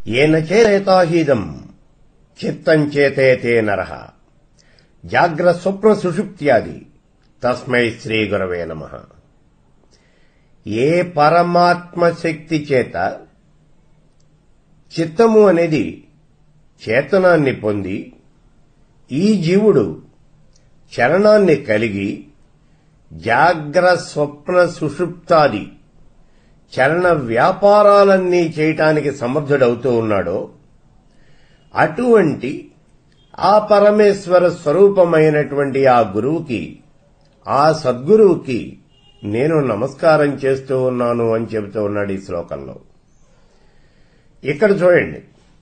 ఏన చేతాహీదం చిత్తం చేతే నర జాగ్ర స్వప్న సుషుప్త్యాది తస్మై శ్రీ గురవే నమ ఏ పరమాత్మ శక్తి చేత చిత్తము అనేది చేతనాన్ని పొంది ఈ జీవుడు చలనాన్ని కలిగి జాగ్ర స్వప్న సుషుప్తాది చలన వ్యాపారాలన్నీ చేయటానికి సమర్థుడవుతూ ఉన్నాడో అటువంటి ఆ పరమేశ్వర స్వరూపమైనటువంటి ఆ గురువుకి ఆ సద్గురువుకి నేను నమస్కారం చేస్తూ ఉన్నాను అని చెబుతూ ఉన్నాడు ఈ శ్లోకంలో ఇక్కడ చూడండి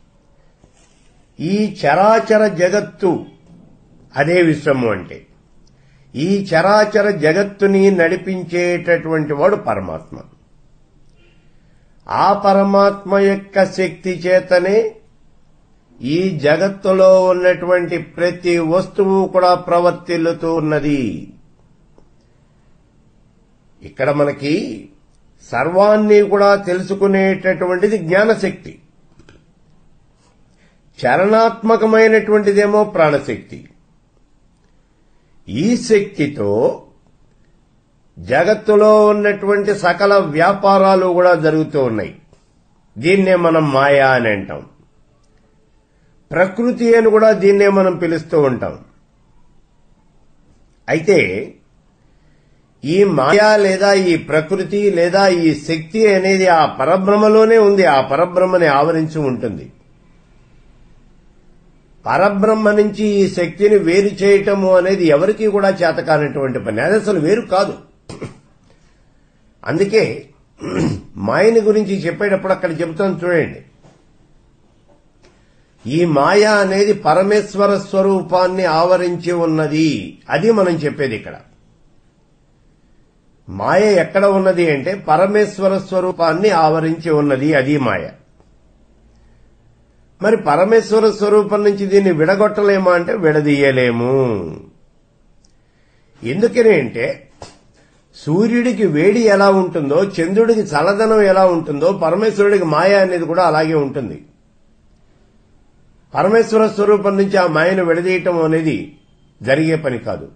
ఈ చరాచర జగత్తు అదే విశ్వము అంటే ఈ చరాచర జగత్తుని నడిపించేటటువంటి వాడు పరమాత్మ ఆ పరమాత్మ యొక్క శక్తి చేతనే ఈ జగత్తులో ఉన్నటువంటి ప్రతి వస్తువు కూడా ప్రవర్తిల్లుతూ ఉన్నది ఇక్కడ మనకి సర్వాన్ని కూడా తెలుసుకునేటటువంటిది జ్ఞానశక్తి చలనాత్మకమైనటువంటిదేమో ప్రాణశక్తి ఈ శక్తితో జగత్తులో ఉన్నటువంటి సకల వ్యాపారాలు కూడా జరుగుతూ ఉన్నాయి దీన్నే మనం మాయా అని అంటాం ప్రకృతి అని కూడా దీన్నే మనం పిలుస్తూ ఉంటాం అయితే ఈ మాయా లేదా ఈ ప్రకృతి లేదా ఈ శక్తి అనేది ఆ పరబ్రహ్మలోనే ఉంది ఆ పరబ్రహ్మని ఆవరించి ఉంటుంది పరబ్రహ్మ నుంచి ఈ శక్తిని వేరు చేయటము అనేది ఎవరికీ కూడా చేతకానటువంటి పని అది అసలు వేరు కాదు అందుకే మాయని గురించి చెప్పేటప్పుడు అక్కడ చెబుతాను చూడండి ఈ మాయ అనేది పరమేశ్వర స్వరూపాన్ని ఆవరించి ఉన్నది అది మనం చెప్పేది ఇక్కడ మాయ ఎక్కడ ఉన్నది అంటే పరమేశ్వర స్వరూపాన్ని ఆవరించి ఉన్నది అది మాయ మరి పరమేశ్వర స్వరూపం నుంచి దీన్ని విడగొట్టలేమా అంటే విడదీయలేము ఎందుకని అంటే సూర్యుడికి వేడి ఎలా ఉంటుందో చంద్రుడికి చల్లదనం ఎలా ఉంటుందో పరమేశ్వరుడికి మాయ అనేది కూడా అలాగే ఉంటుంది పరమేశ్వర స్వరూపం నుంచి ఆ మాయను విడదీయటం అనేది జరిగే పని కాదు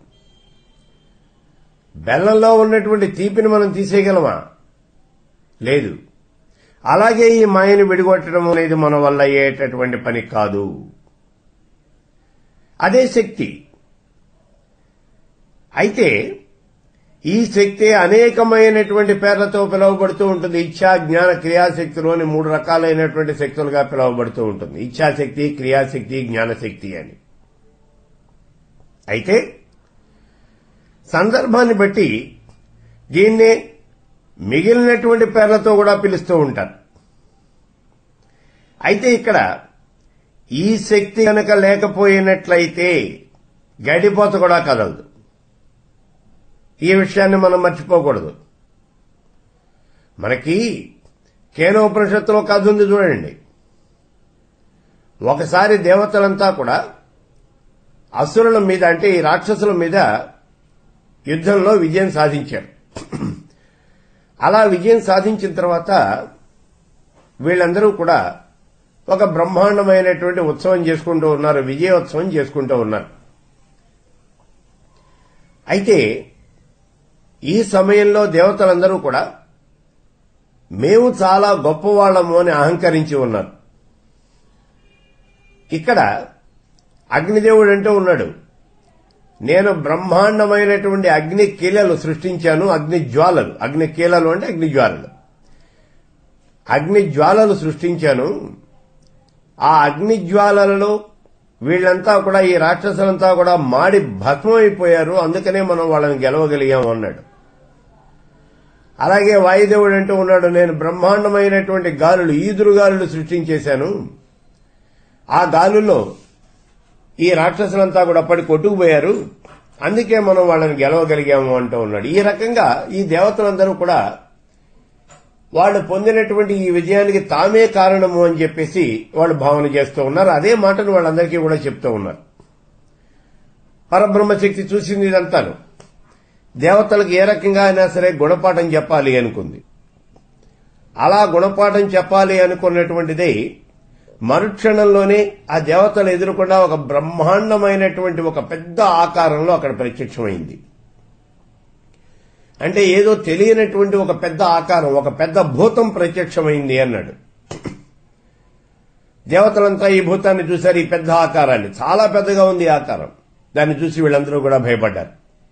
బెల్లంలో ఉన్నటువంటి తీపిని మనం తీసేయగలమా లేదు అలాగే ఈ మాయను విడిగొట్టడం అనేది మన వల్ల అయ్యేటటువంటి పని కాదు అదే శక్తి అయితే ఈ శక్తి అనేకమైనటువంటి పేర్లతో పిలువబడుతూ ఉంటుంది ఇచ్ఛా జ్ఞాన క్రియాశక్తిలోని మూడు రకాలైనటువంటి శక్తులుగా పిలువబడుతూ ఉంటుంది ఇచ్ఛాశక్తి క్రియాశక్తి జ్ఞానశక్తి అని అయితే సందర్భాన్ని బట్టి దీన్నే మిగిలినటువంటి పేర్లతో కూడా పిలుస్తూ ఉంటారు అయితే ఇక్కడ ఈ శక్తి కనుక లేకపోయినట్లయితే గడిపోత కూడా కదలదు ఈ విషయాన్ని మనం మర్చిపోకూడదు మనకి కేనోపనిషత్తులో కథ ఉంది చూడండి ఒకసారి దేవతలంతా కూడా అసురుల మీద అంటే ఈ రాక్షసుల మీద యుద్ధంలో విజయం సాధించారు అలా విజయం సాధించిన తర్వాత వీళ్ళందరూ కూడా ఒక బ్రహ్మాండమైనటువంటి ఉత్సవం చేసుకుంటూ ఉన్నారు విజయోత్సవం చేసుకుంటూ ఉన్నారు అయితే ఈ సమయంలో దేవతలందరూ కూడా మేము చాలా గొప్పవాళ్లము అని అహంకరించి ఉన్నారు ఇక్కడ అగ్నిదేవుడు అంటూ ఉన్నాడు నేను బ్రహ్మాండమైనటువంటి అగ్ని కీలలు సృష్టించాను అగ్ని జ్వాలలు అగ్ని కీలలు అంటే అగ్ని జ్వాలలు అగ్ని జ్వాలలు సృష్టించాను ఆ అగ్ని జ్వాలలలో వీళ్ళంతా కూడా ఈ రాక్షసులంతా కూడా మాడి భస్మైపోయారు అందుకనే మనం వాళ్ళని గెలవగలిగాము అన్నాడు అలాగే వాయుదేవుడు అంటూ ఉన్నాడు నేను బ్రహ్మాండమైనటువంటి గాలులు ఈదురు గాలులు సృష్టించేశాను ఆ గాలుల్లో ఈ రాక్షసులంతా కూడా పడి కొట్టుకుపోయారు అందుకే మనం వాళ్ళని గెలవగలిగాము అంటూ ఉన్నాడు ఈ రకంగా ఈ దేవతలందరూ కూడా వాళ్ళు పొందినటువంటి ఈ విజయానికి తామే కారణము అని చెప్పేసి వాళ్ళు భావన చేస్తూ ఉన్నారు అదే మాటను వాళ్ళందరికీ కూడా చెప్తూ ఉన్నారు పరబ్రహ్మశక్తి చూసింది ఇదంతాను దేవతలకు ఏ రకంగా అయినా సరే గుణపాఠం చెప్పాలి అనుకుంది అలా గుణపాఠం చెప్పాలి అనుకున్నటువంటిదే మరుక్షణంలోనే ఆ దేవతలు ఎదురకుండా ఒక బ్రహ్మాండమైనటువంటి ఒక పెద్ద ఆకారంలో అక్కడ ప్రత్యక్షమైంది అంటే ఏదో తెలియనటువంటి ఒక పెద్ద ఆకారం ఒక పెద్ద భూతం ప్రత్యక్షమైంది అన్నాడు దేవతలంతా ఈ భూతాన్ని చూశారు ఈ పెద్ద ఆకారాన్ని చాలా పెద్దగా ఉంది ఈ ఆకారం దాన్ని చూసి వీళ్ళందరూ కూడా భయపడ్డారు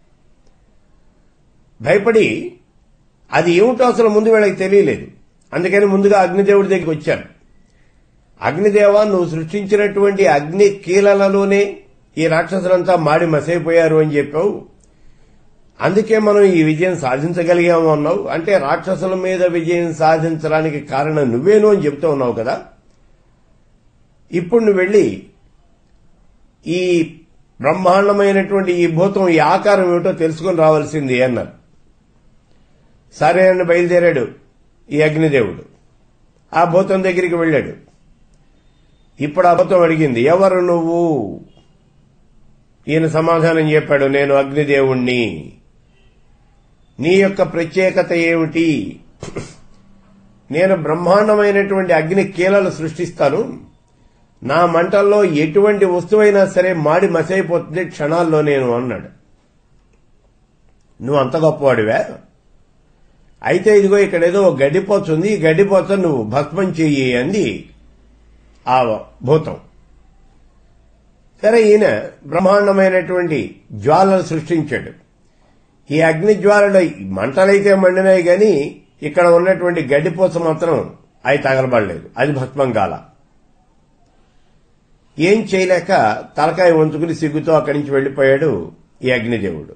భయపడి అది ఏమిటో అసలు ముందు వీళ్ళకి తెలియలేదు అందుకని ముందుగా అగ్నిదేవుడి దగ్గరికి వచ్చారు అగ్నిదేవ నువ్వు సృష్టించినటువంటి అగ్ని కీలలలోనే ఈ రాక్షసులంతా మాడి మసైపోయారు అని చెప్పావు అందుకే మనం ఈ విజయం సాధించగలిగాము అన్నావు అంటే రాక్షసుల మీద విజయం సాధించడానికి కారణం నువ్వేను అని చెప్తూ ఉన్నావు కదా ఇప్పుడు నువ్వు వెళ్ళి ఈ బ్రహ్మాండమైనటువంటి ఈ భూతం ఈ ఆకారం ఏమిటో తెలుసుకుని రావాల్సింది అన్నారు సరే అని బయలుదేరాడు ఈ అగ్నిదేవుడు ఆ భూతం దగ్గరికి వెళ్ళాడు ఇప్పుడు ఆ భూతం అడిగింది ఎవరు నువ్వు ఈయన సమాధానం చెప్పాడు నేను అగ్నిదేవుణ్ణి నీ యొక్క ప్రత్యేకత ఏమిటి నేను బ్రహ్మాండమైనటువంటి అగ్ని కీలలు సృష్టిస్తాను నా మంటల్లో ఎటువంటి వస్తువైనా సరే మాడి మసైపోతుంది క్షణాల్లో నేను అన్నాడు నువ్వు అంత గొప్పవాడివే అయితే ఇదిగో ఇక్కడ ఏదో గడ్డిపోతుంది ఈ గడ్డిపోత నువ్వు భస్మం చెయ్యి అంది ఆ భూతం సరే ఈయన బ్రహ్మాండమైనటువంటి జ్వాలలు సృష్టించాడు ఈ అగ్ని జ్వాలలు మంటలైతే మండినాయి గాని ఇక్కడ ఉన్నటువంటి గడ్డిపోస మాత్రం అవి తగలబడలేదు అది భస్మం కాల ఏం చేయలేక తలకాయ వంచుకుని సిగ్గుతో అక్కడి నుంచి వెళ్లిపోయాడు ఈ అగ్నిదేవుడు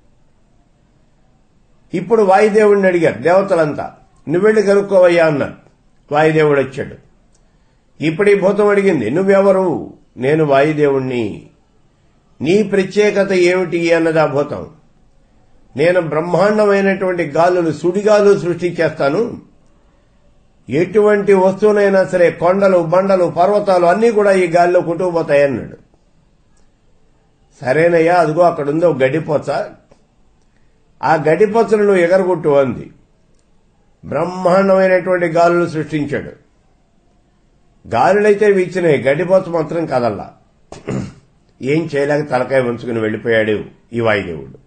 ఇప్పుడు వాయుదేవుడిని అడిగారు దేవతలంతా నువ్వెళ్ళి కనుక్కోవయ్యా అన్నారు వాయుదేవుడు వచ్చాడు ఇప్పుడు ఈ భూతం అడిగింది నువ్వెవరు నేను వాయుదేవుణ్ణి నీ ప్రత్యేకత ఏమిటి అన్నది ఆ భూతం నేను బ్రహ్మాండమైనటువంటి గాలులు సుడిగాలు సృష్టించేస్తాను ఎటువంటి వస్తువునైనా సరే కొండలు బండలు పర్వతాలు అన్నీ కూడా ఈ గాలిలో కొట్టుకుపోతాయన్నాడు సరేనయ్యా అదిగో అక్కడుందో గడ్డిపోచ ఆ గడ్డిపోచను నువ్వు ఎగరగొట్టు అంది బ్రహ్మాండమైనటువంటి గాలులు సృష్టించాడు గాలులైతే వీచినాయి గడ్డిపోచ మాత్రం కదల్లా ఏం చేయలేక తలకాయ ఉంచుకుని వెళ్లిపోయాడు ఈ వాయుదేవుడు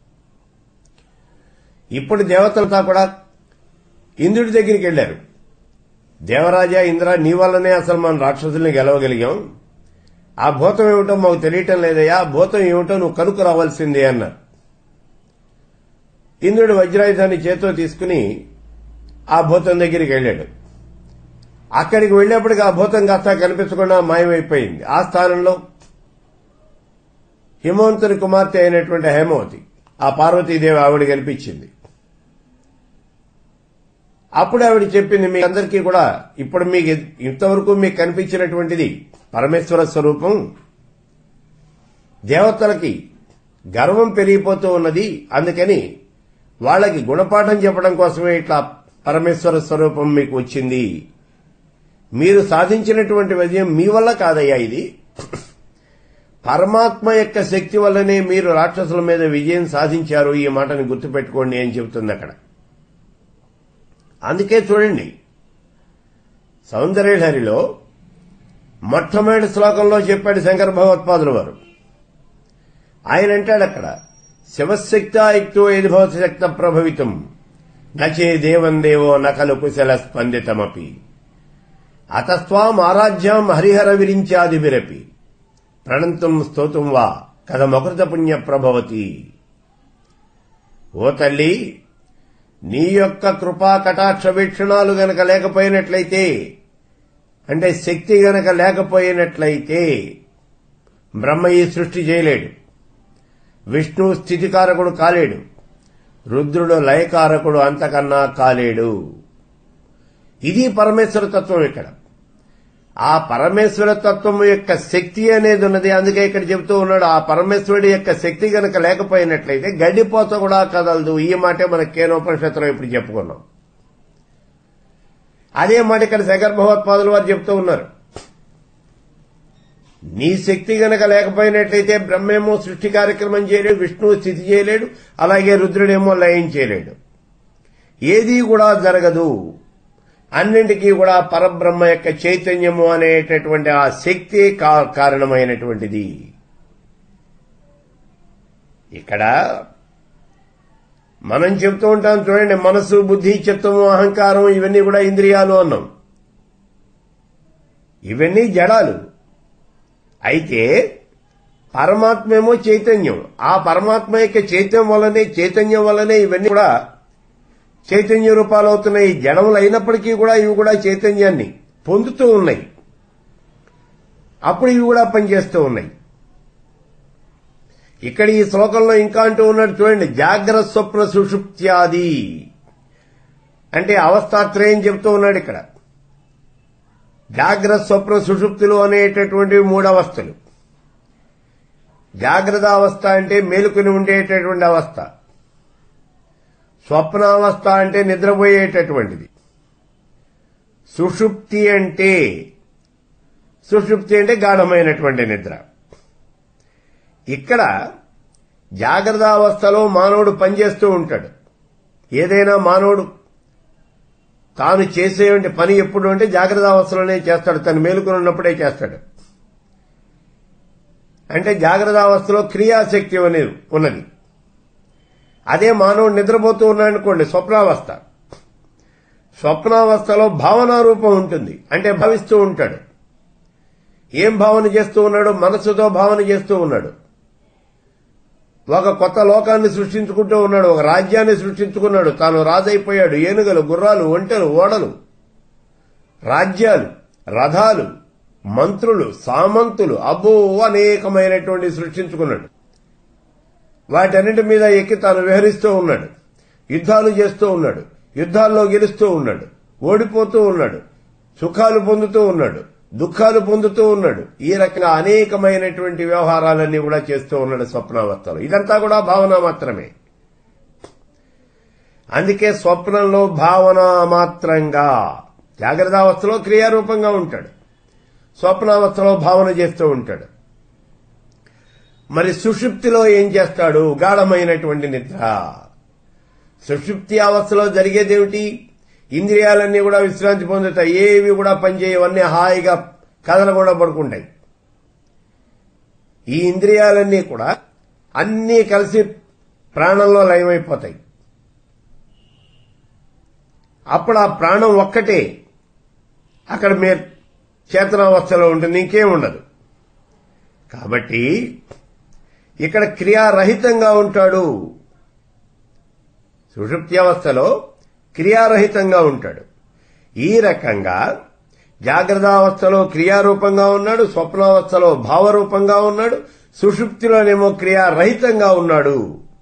ఇప్పుడు దేవతలతో కూడా ఇంద్రుడి దగ్గరికి వెళ్లారు దేవరాజా ఇంద్ర నీ వల్లనే అసలు మనం రాక్షసుల్ని గెలవగలిగాం ఆ భూతం ఏమిటో మాకు తెలియటం లేదయ్యా ఆ భూతం ఏమిటో నువ్వు కనుక్కు రావాల్సిందే అన్నారు ఇంద్రుడు వజ్రాయుధాన్ని చేతితో తీసుకుని ఆ భూతం దగ్గరికి వెళ్ళాడు అక్కడికి వెళ్ళేప్పటికి ఆ భూతం కాస్త కనిపించకుండా మాయమైపోయింది ఆ స్థానంలో హిమవంతుని కుమార్తె అయినటువంటి హేమవతి ఆ పార్వతీదేవి ఆవిడ కనిపించింది అప్పుడు ఆవిడ చెప్పింది మీ అందరికీ కూడా ఇప్పుడు మీకు ఇంతవరకు మీకు కనిపించినటువంటిది పరమేశ్వర స్వరూపం దేవతలకి గర్వం పెరిగిపోతూ ఉన్నది అందుకని వాళ్ళకి గుణపాఠం చెప్పడం కోసమే ఇట్లా పరమేశ్వర స్వరూపం మీకు వచ్చింది మీరు సాధించినటువంటి విజయం మీ వల్ల కాదయ్యా ఇది పరమాత్మ యొక్క శక్తి వల్లనే మీరు రాక్షసుల మీద విజయం సాధించారు ఈ మాటని గుర్తుపెట్టుకోండి అని చెబుతుంది అక్కడ అందుకే చూడండి సౌందర్యహరిలో మొట్టమొదటి శ్లోకంలో చెప్పాడు శంకర భగవత్పాదుల వారు ఆయన అంటాడు అక్కడ శివశక్తాయుక్తో ఏది భవశక్త ప్రభవితం నచే దేవం దేవో నకలు కుశల స్పందితమపి అతస్వాం ఆరాధ్యాం హరిహర విరించాదిభిరపి ప్రణంతం స్తోతం వా కథమకృత పుణ్య ప్రభవతి ఓ తల్లి నీ యొక్క కృపా కటాక్ష వీక్షణాలు గనక లేకపోయినట్లయితే అంటే శక్తి గనక లేకపోయినట్లయితే బ్రహ్మ ఈ సృష్టి చేయలేడు విష్ణు స్థితికారకుడు కాలేడు రుద్రుడు లయకారకుడు అంతకన్నా కాలేడు ఇది పరమేశ్వర తత్వం ఇక్కడ ఆ పరమేశ్వర తత్వం యొక్క శక్తి అనేది ఉన్నది అందుకే ఇక్కడ చెబుతూ ఉన్నాడు ఆ పరమేశ్వరుడి యొక్క శక్తి గనక లేకపోయినట్లయితే గడ్డిపోత కూడా కదలదు ఈ మాటే మన కేనోపనిషత్తులో ఇప్పుడు చెప్పుకున్నాం అదే మాట ఇక్కడ శంకర్ భగవత్పాదులు వారు చెప్తూ ఉన్నారు నీ శక్తి గనక లేకపోయినట్లయితే బ్రహ్మేమో సృష్టి కార్యక్రమం చేయలేడు విష్ణువు స్థితి చేయలేడు అలాగే రుద్రుడేమో లయం చేయలేడు ఏదీ కూడా జరగదు అన్నింటికీ కూడా పరబ్రహ్మ యొక్క చైతన్యము అనేటటువంటి ఆ శక్తి కా- కారణమైనటువంటిది ఇక్కడ మనం చెప్తూ ఉంటాం చూడండి మనసు బుద్ధి చిత్తము అహంకారం ఇవన్నీ కూడా ఇంద్రియాలు అన్నాం ఇవన్నీ జడాలు అయితే పరమాత్మేమో చైతన్యం ఆ పరమాత్మ యొక్క చైతన్యం వల్లనే చైతన్యం వల్లనే ఇవన్నీ కూడా చైతన్య రూపాలు అవుతున్నాయి జడములు అయినప్పటికీ కూడా ఇవి కూడా చైతన్యాన్ని పొందుతూ ఉన్నాయి అప్పుడు ఇవి కూడా పనిచేస్తూ ఉన్నాయి ఇక్కడ ఈ శ్లోకంలో ఇంకా అంటూ ఉన్నాడు చూడండి జాగ్రత్త స్వప్న సుషుప్త్యాది అంటే అవస్థాత్రయం చెప్తూ ఉన్నాడు ఇక్కడ జాగ్రత్త స్వప్న సుషుప్తులు అనేటటువంటివి మూడు అవస్థలు జాగ్రత్త అవస్థ అంటే మేలుకుని ఉండేటటువంటి అవస్థ స్వప్నావస్థ అంటే నిద్రపోయేటటువంటిది సుషుప్తి అంటే సుషుప్తి అంటే గాఢమైనటువంటి నిద్ర ఇక్కడ జాగ్రత్త అవస్థలో మానవుడు పనిచేస్తూ ఉంటాడు ఏదైనా మానవుడు తాను చేసేటువంటి పని ఎప్పుడు అంటే జాగ్రత్త అవస్థలోనే చేస్తాడు తను మేలుకుని ఉన్నప్పుడే చేస్తాడు అంటే జాగ్రత్త అవస్థలో క్రియాశక్తి అనేది ఉన్నది అదే మానవుడు నిద్రపోతూ ఉన్నాడు అనుకోండి స్వప్నావస్థ స్వప్నావస్థలో భావనా రూపం ఉంటుంది అంటే భావిస్తూ ఉంటాడు ఏం భావన చేస్తూ ఉన్నాడు మనసుతో భావన చేస్తూ ఉన్నాడు ఒక కొత్త లోకాన్ని సృష్టించుకుంటూ ఉన్నాడు ఒక రాజ్యాన్ని సృష్టించుకున్నాడు తాను రాజైపోయాడు ఏనుగలు గుర్రాలు ఒంటెలు ఓడలు రాజ్యాలు రథాలు మంత్రులు సామంతులు అబ్బో అనేకమైనటువంటి సృష్టించుకున్నాడు వాటన్నిటి మీద ఎక్కి తాను విహరిస్తూ ఉన్నాడు యుద్ధాలు చేస్తూ ఉన్నాడు యుద్ధాల్లో గెలుస్తూ ఉన్నాడు ఓడిపోతూ ఉన్నాడు సుఖాలు పొందుతూ ఉన్నాడు దుఃఖాలు పొందుతూ ఉన్నాడు ఈ రకంగా అనేకమైనటువంటి వ్యవహారాలన్నీ కూడా చేస్తూ ఉన్నాడు స్వప్నావస్థలో ఇదంతా కూడా భావన మాత్రమే అందుకే స్వప్నంలో భావన మాత్రంగా జాగ్రత్తావస్థలో క్రియారూపంగా ఉంటాడు స్వప్నావస్థలో భావన చేస్తూ ఉంటాడు మరి సుషుప్తిలో ఏం చేస్తాడు గాఢమైనటువంటి నిద్ర సుషుప్తి అవస్థలో జరిగేదేమిటి ఇంద్రియాలన్నీ కూడా విశ్రాంతి పొందుతాయి ఏవి కూడా పనిచేయవన్నీ హాయిగా కదలకుండా పడుకుంటాయి ఈ ఇంద్రియాలన్నీ కూడా అన్నీ కలిసి ప్రాణంలో లయమైపోతాయి అప్పుడు ఆ ప్రాణం ఒక్కటే అక్కడ మీరు చేతనావస్థలో ఉంటుంది ఇంకేం ఉండదు కాబట్టి ఇక్కడ క్రియారహితంగా ఉంటాడు సుషుప్తి అవస్థలో క్రియారహితంగా ఉంటాడు ఈ రకంగా జాగ్రత్తావస్థలో క్రియారూపంగా ఉన్నాడు స్వప్నావస్థలో భావరూపంగా ఉన్నాడు సుషుప్తిలోనేమో క్రియారహితంగా ఉన్నాడు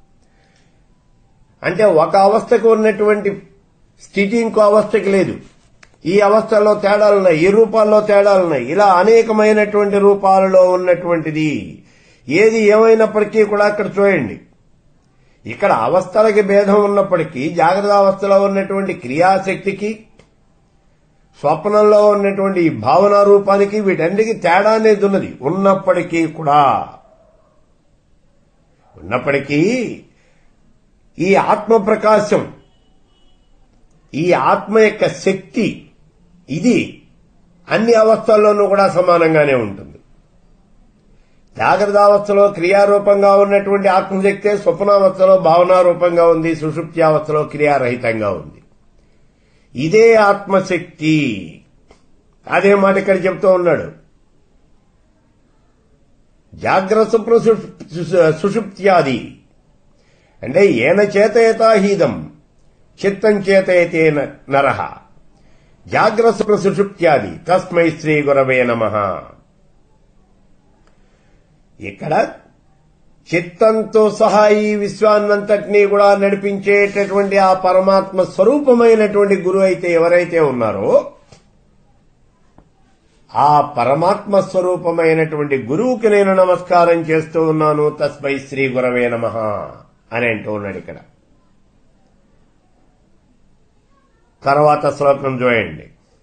అంటే ఒక అవస్థకు ఉన్నటువంటి స్థితి ఇంకో అవస్థకి లేదు ఈ అవస్థల్లో తేడాలున్నాయి ఈ రూపాల్లో తేడాలున్నాయి ఇలా అనేకమైనటువంటి రూపాలలో ఉన్నటువంటిది ఏది ఏమైనప్పటికీ కూడా అక్కడ చూడండి ఇక్కడ అవస్థలకి భేదం ఉన్నప్పటికీ జాగ్రత్త అవస్థలో ఉన్నటువంటి క్రియాశక్తికి స్వప్నంలో ఉన్నటువంటి ఈ భావనా రూపానికి వీటన్నిటికీ తేడా అనేది ఉన్నది ఉన్నప్పటికీ కూడా ఉన్నప్పటికీ ఈ ఆత్మ ప్రకాశం ఈ ఆత్మ యొక్క శక్తి ఇది అన్ని అవస్థల్లోనూ కూడా సమానంగానే ఉంటుంది జాగ్రత్త అవస్థలో క్రియారూపంగా ఉన్నటువంటి ఆత్మశక్తే స్వప్నావస్థలో భావనారూపంగా ఉంది సుషుప్తి అవస్థలో క్రియారహితంగా ఉంది ఇదే ఆత్మశక్తి అదే మాట ఇక్కడ చెప్తూ ఉన్నాడు జాగ్రత్త స్వప్న సుషు- సుషుప్త్యాది అంటే ఏన చేతయతాహీదం చిత్తం చేతయతే న- నరః జాగ్రత్త స్వప్న సుషుప్త్యాది తస్మై శ్రీ గురవే నమ ఇక్కడ చిత్తంతో సహా ఈ విశ్వాన్నంతటినీ కూడా నడిపించేటటువంటి ఆ పరమాత్మ స్వరూపమైనటువంటి గురువు అయితే ఎవరైతే ఉన్నారో ఆ పరమాత్మ స్వరూపమైనటువంటి గురువుకి నేను నమస్కారం చేస్తూ ఉన్నాను తస్మై శ్రీ గురవే నమ అని అంటూ ఉన్నాడు ఇక్కడ తర్వాత శ్లోకం చూడండి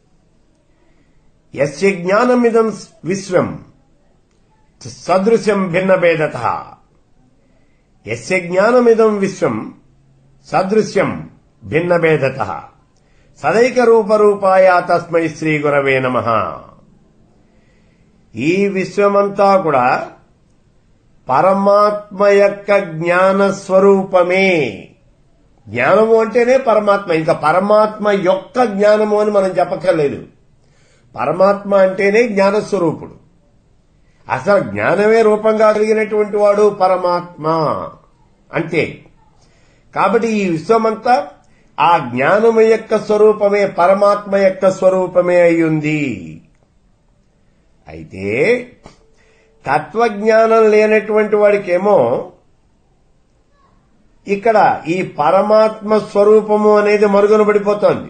యస్య జ్ఞానమిదం విశ్వం సదృశ్యం భిన్నభేదత యస్య జ్ఞానమిదం విశ్వం సదృశ్యం భిన్నభేదత సదైక రూప రూపాయ తస్మై శ్రీ గురవే నమ ఈ విశ్వమంతా కూడా పరమాత్మ యొక్క జ్ఞాన స్వరూపమే జ్ఞానము అంటేనే పరమాత్మ ఇంకా పరమాత్మ యొక్క జ్ఞానము అని మనం చెప్పక్కర్లేదు పరమాత్మ అంటేనే జ్ఞానస్వరూపుడు అసలు జ్ఞానమే రూపంగా కలిగినటువంటి వాడు పరమాత్మ అంతే కాబట్టి ఈ విశ్వమంతా ఆ జ్ఞానము యొక్క స్వరూపమే పరమాత్మ యొక్క స్వరూపమే అయ్యుంది అయితే తత్వజ్ఞానం లేనటువంటి వాడికేమో ఇక్కడ ఈ పరమాత్మ స్వరూపము అనేది మరుగున పడిపోతోంది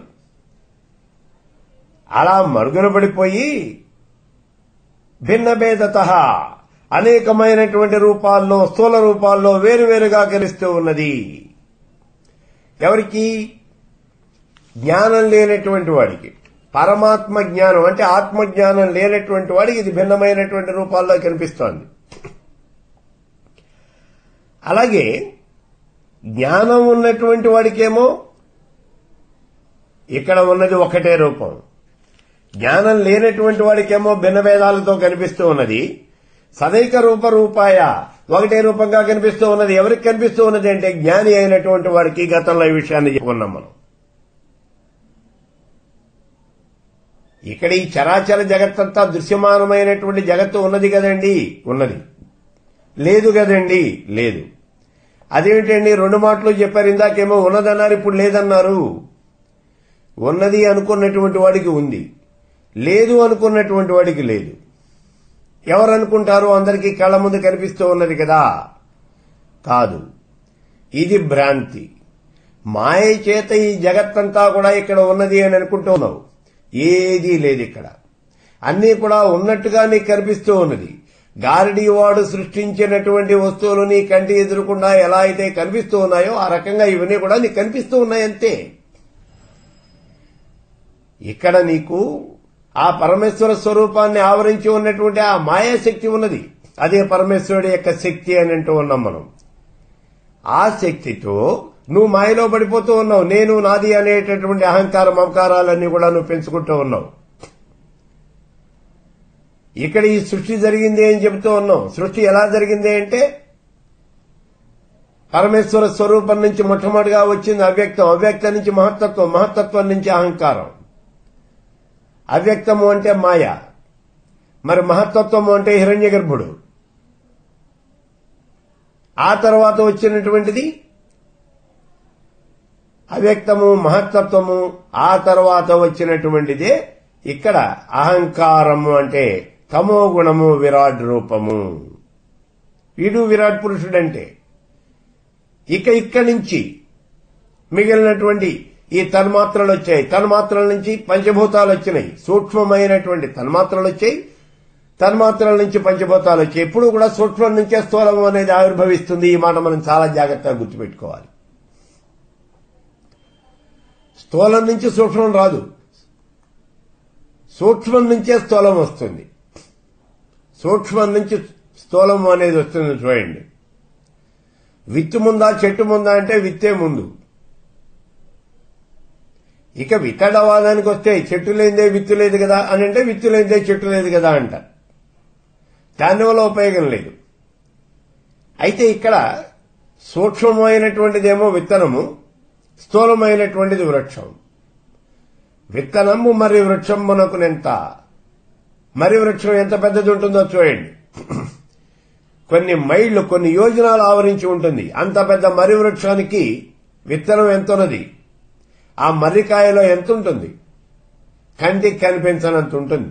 అలా మరుగున పడిపోయి భిన్నభేదత అనేకమైనటువంటి రూపాల్లో స్థూల రూపాల్లో వేరువేరుగా కలుస్తూ ఉన్నది ఎవరికి జ్ఞానం లేనటువంటి వాడికి పరమాత్మ జ్ఞానం అంటే ఆత్మ జ్ఞానం లేనటువంటి వాడికి ఇది భిన్నమైనటువంటి రూపాల్లో కనిపిస్తోంది అలాగే జ్ఞానం ఉన్నటువంటి వాడికేమో ఇక్కడ ఉన్నది ఒకటే రూపం జ్ఞానం లేనటువంటి వాడికేమో భిన్న భేదాలతో కనిపిస్తూ ఉన్నది సదైక రూప రూపాయ ఒకటే రూపంగా కనిపిస్తూ ఉన్నది ఎవరికి కనిపిస్తూ ఉన్నది అంటే జ్ఞాని అయినటువంటి వాడికి గతంలో ఈ విషయాన్ని చెప్పుకున్నాం మనం ఇక్కడ ఈ చరాచర జగత్తంతా దృశ్యమానమైనటువంటి జగత్తు ఉన్నది కదండి ఉన్నది లేదు కదండి లేదు అదేమిటండి రెండు మాటలు చెప్పారు ఇందాకేమో ఉన్నదన్నారు ఇప్పుడు లేదన్నారు ఉన్నది అనుకున్నటువంటి వాడికి ఉంది లేదు అనుకున్నటువంటి వాడికి లేదు ఎవరు అనుకుంటారు అందరికీ కళ్ళ ముందు కనిపిస్తూ ఉన్నది కదా కాదు ఇది భ్రాంతి మాయ చేత ఈ జగత్తంతా కూడా ఇక్కడ ఉన్నది అని అనుకుంటున్నావు ఏదీ లేదు ఇక్కడ అన్నీ కూడా ఉన్నట్టుగా నీకు కనిపిస్తూ ఉన్నది గారడీ వాడు సృష్టించినటువంటి వస్తువులు నీ కంటి ఎదురకుండా ఎలా అయితే కనిపిస్తూ ఉన్నాయో ఆ రకంగా ఇవన్నీ కూడా నీకు కనిపిస్తూ ఉన్నాయంతే ఇక్కడ నీకు ఆ పరమేశ్వర స్వరూపాన్ని ఆవరించి ఉన్నటువంటి ఆ మాయాశక్తి ఉన్నది అదే పరమేశ్వరుడి యొక్క శక్తి అని అంటూ ఉన్నాం మనం ఆ శక్తితో నువ్వు మాయలో పడిపోతూ ఉన్నావు నేను నాది అనేటటువంటి అహంకారం మమకారాలన్నీ కూడా నువ్వు పెంచుకుంటూ ఉన్నావు ఇక్కడ ఈ సృష్టి జరిగింది అని చెబుతూ ఉన్నాం సృష్టి ఎలా జరిగింది అంటే పరమేశ్వర స్వరూపం నుంచి మొట్టమొదటిగా వచ్చింది అవ్యక్తం అవ్యక్తం నుంచి మహత్తత్వం మహత్తత్వం నుంచి అహంకారం అవ్యక్తము అంటే మాయ మరి మహత్తత్వము అంటే హిరణ్య గర్భుడు ఆ తర్వాత వచ్చినటువంటిది అవ్యక్తము మహత్తత్వము ఆ తర్వాత వచ్చినటువంటిదే ఇక్కడ అహంకారము అంటే తమో గుణము విరాట్ రూపము వీడు విరాట్ పురుషుడంటే ఇక ఇక్కడి నుంచి మిగిలినటువంటి ఈ తన్మాత్రలు వచ్చాయి తన్మాత్రల నుంచి పంచభూతాలు వచ్చినాయి సూక్ష్మమైనటువంటి తన్మాత్రలు వచ్చాయి తన్మాత్రల నుంచి పంచభూతాలు వచ్చాయి ఎప్పుడు కూడా సూక్ష్మం నుంచే స్థూలం అనేది ఆవిర్భవిస్తుంది ఈ మాట మనం చాలా జాగ్రత్తగా గుర్తుపెట్టుకోవాలి స్థూలం నుంచి సూక్ష్మం రాదు సూక్ష్మం నుంచే స్థూలం వస్తుంది సూక్ష్మం నుంచి స్థూలం అనేది వస్తుంది చూడండి విత్తు ముందా చెట్టు ముందా అంటే విత్తే ముందు ఇక విత్తడవాదానికి వస్తే చెట్టు లేదే విత్తు లేదు కదా అని అంటే విత్తు లేదే చెట్టు లేదు కదా అంట దానివల్ల ఉపయోగం లేదు అయితే ఇక్కడ సూక్ష్మమైనటువంటిదేమో విత్తనము స్థూలమైనటువంటిది వృక్షం విత్తనము మరి వృక్షం మనకునెంత మరి వృక్షం ఎంత పెద్దది ఉంటుందో చూడండి కొన్ని మైళ్లు కొన్ని యోజనాలు ఆవరించి ఉంటుంది అంత పెద్ద మర్రి వృక్షానికి విత్తనం ఎంతున్నది ఆ మర్రికాయలో ఎంత ఉంటుంది కంటికి కనిపించనంత ఉంటుంది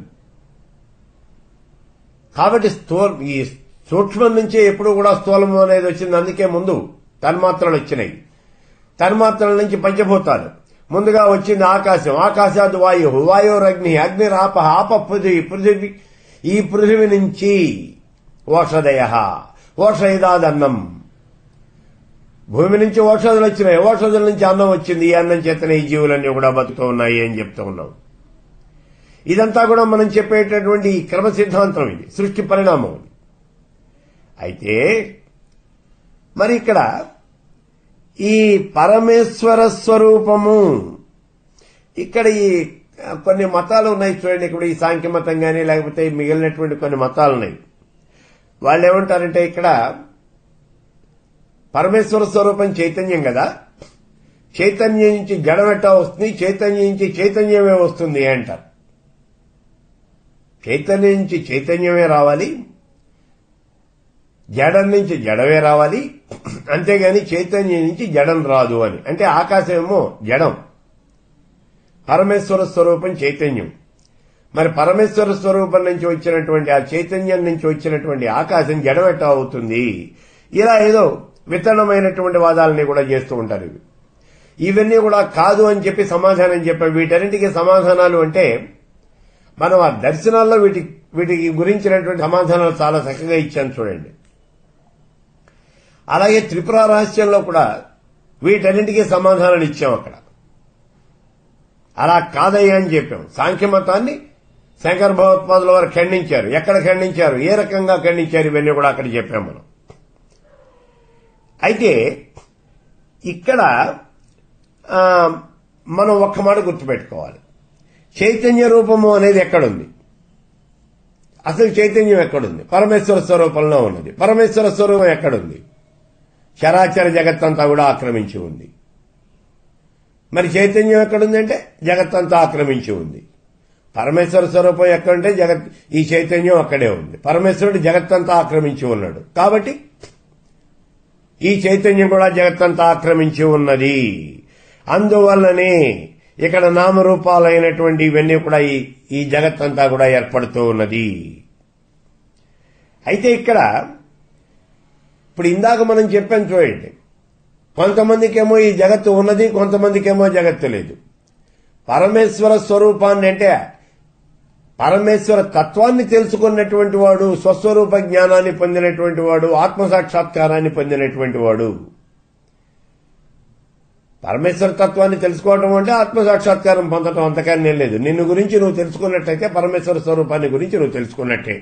కాబట్టి స్థూ ఈ సూక్ష్మం నుంచే ఎప్పుడు కూడా స్థూలము అనేది వచ్చింది అందుకే ముందు తన్మాత్రలు వచ్చినాయి తన్మాత్రల నుంచి పంచభూతాలు ముందుగా వచ్చింది ఆకాశం ఆకాశాది వాయువు వాయురగ్ని అగ్నిరాప ఆప పృథివి పృథివి ఈ పృథివి నుంచి ఓషధయ ఓషయిదాదన్నం భూమి నుంచి ఓషధులు వచ్చినాయి ఓషధుల నుంచి అన్నం వచ్చింది ఈ అన్నం చేతనే ఈ జీవులన్నీ కూడా బతుకుతూ ఉన్నాయి అని చెప్తూ ఉన్నాం ఇదంతా కూడా మనం చెప్పేటటువంటి క్రమ సిద్ధాంతం ఇది సృష్టి పరిణామం అయితే మరి ఇక్కడ ఈ పరమేశ్వర స్వరూపము ఇక్కడ ఈ కొన్ని మతాలు ఉన్నాయి చూడండి ఇక్కడ ఈ సాంఖ్య మతం కానీ లేకపోతే మిగిలినటువంటి కొన్ని మతాలు ఉన్నాయి వాళ్ళు ఏమంటారంటే ఇక్కడ పరమేశ్వర స్వరూపం చైతన్యం కదా చైతన్యం నుంచి జడమెట్టా వస్తుంది చైతన్యం నుంచి చైతన్యమే వస్తుంది అంటారు చైతన్యం నుంచి చైతన్యమే రావాలి జడం నుంచి జడమే రావాలి అంతేగాని చైతన్యం నుంచి జడం రాదు అని అంటే ఆకాశమేమో జడం పరమేశ్వర స్వరూపం చైతన్యం మరి పరమేశ్వర స్వరూపం నుంచి వచ్చినటువంటి ఆ చైతన్యం నుంచి వచ్చినటువంటి ఆకాశం జడమెట్ట అవుతుంది ఇలా ఏదో విత్తనమైనటువంటి వాదాలని కూడా చేస్తూ ఉంటారు ఇవి ఇవన్నీ కూడా కాదు అని చెప్పి సమాధానం చెప్పే వీటన్నిటికీ సమాధానాలు అంటే మనం ఆ దర్శనాల్లో వీటి వీటికి గురించినటువంటి సమాధానాలు చాలా చక్కగా ఇచ్చాను చూడండి అలాగే త్రిపుర రహస్యంలో కూడా వీటన్నింటికీ సమాధానాలు ఇచ్చాం అక్కడ అలా కాదయ్యా అని చెప్పాం సాంఖ్యమతాన్ని శంకర భగవత్పాదుల వారు ఖండించారు ఎక్కడ ఖండించారు ఏ రకంగా ఖండించారు ఇవన్నీ కూడా అక్కడ చెప్పాం మనం అయితే ఇక్కడ ఆ, మనం ఒక్క మాట గుర్తుపెట్టుకోవాలి చైతన్య రూపము అనేది ఎక్కడుంది అసలు చైతన్యం ఎక్కడుంది పరమేశ్వర స్వరూపంలో ఉన్నది పరమేశ్వర స్వరూపం ఎక్కడుంది చరాచర జగత్తంతా కూడా ఆక్రమించి ఉంది మరి చైతన్యం ఎక్కడుందంటే జగత్తంతా ఆక్రమించి ఉంది పరమేశ్వర స్వరూపం ఎక్కడుంటే జగత్ ఈ చైతన్యం అక్కడే ఉంది పరమేశ్వరుడు జగత్తంతా ఆక్రమించి ఉన్నాడు కాబట్టి ఈ చైతన్యం కూడా జగత్తంతా ఆక్రమించి ఉన్నది అందువల్లనే ఇక్కడ నామరూపాలైనటువంటి ఇవన్నీ కూడా ఈ ఈ జగత్తంతా కూడా ఏర్పడుతూ ఉన్నది అయితే ఇక్కడ ఇప్పుడు ఇందాక మనం చెప్పాం చూడండి కొంతమందికేమో ఈ జగత్తు ఉన్నది కొంతమందికేమో జగత్తు లేదు పరమేశ్వర స్వరూపాన్ని అంటే పరమేశ్వర తత్వాన్ని తెలుసుకున్నటువంటి వాడు స్వస్వరూప జ్ఞానాన్ని పొందినటువంటి వాడు ఆత్మసాక్షాత్కారాన్ని పొందినటువంటి వాడు పరమేశ్వర తత్వాన్ని తెలుసుకోవడం అంటే ఆత్మసాక్షాత్కారం పొందడం అంతకని నేను లేదు నిన్ను గురించి నువ్వు తెలుసుకున్నట్టయితే పరమేశ్వర స్వరూపాన్ని గురించి నువ్వు తెలుసుకున్నట్టే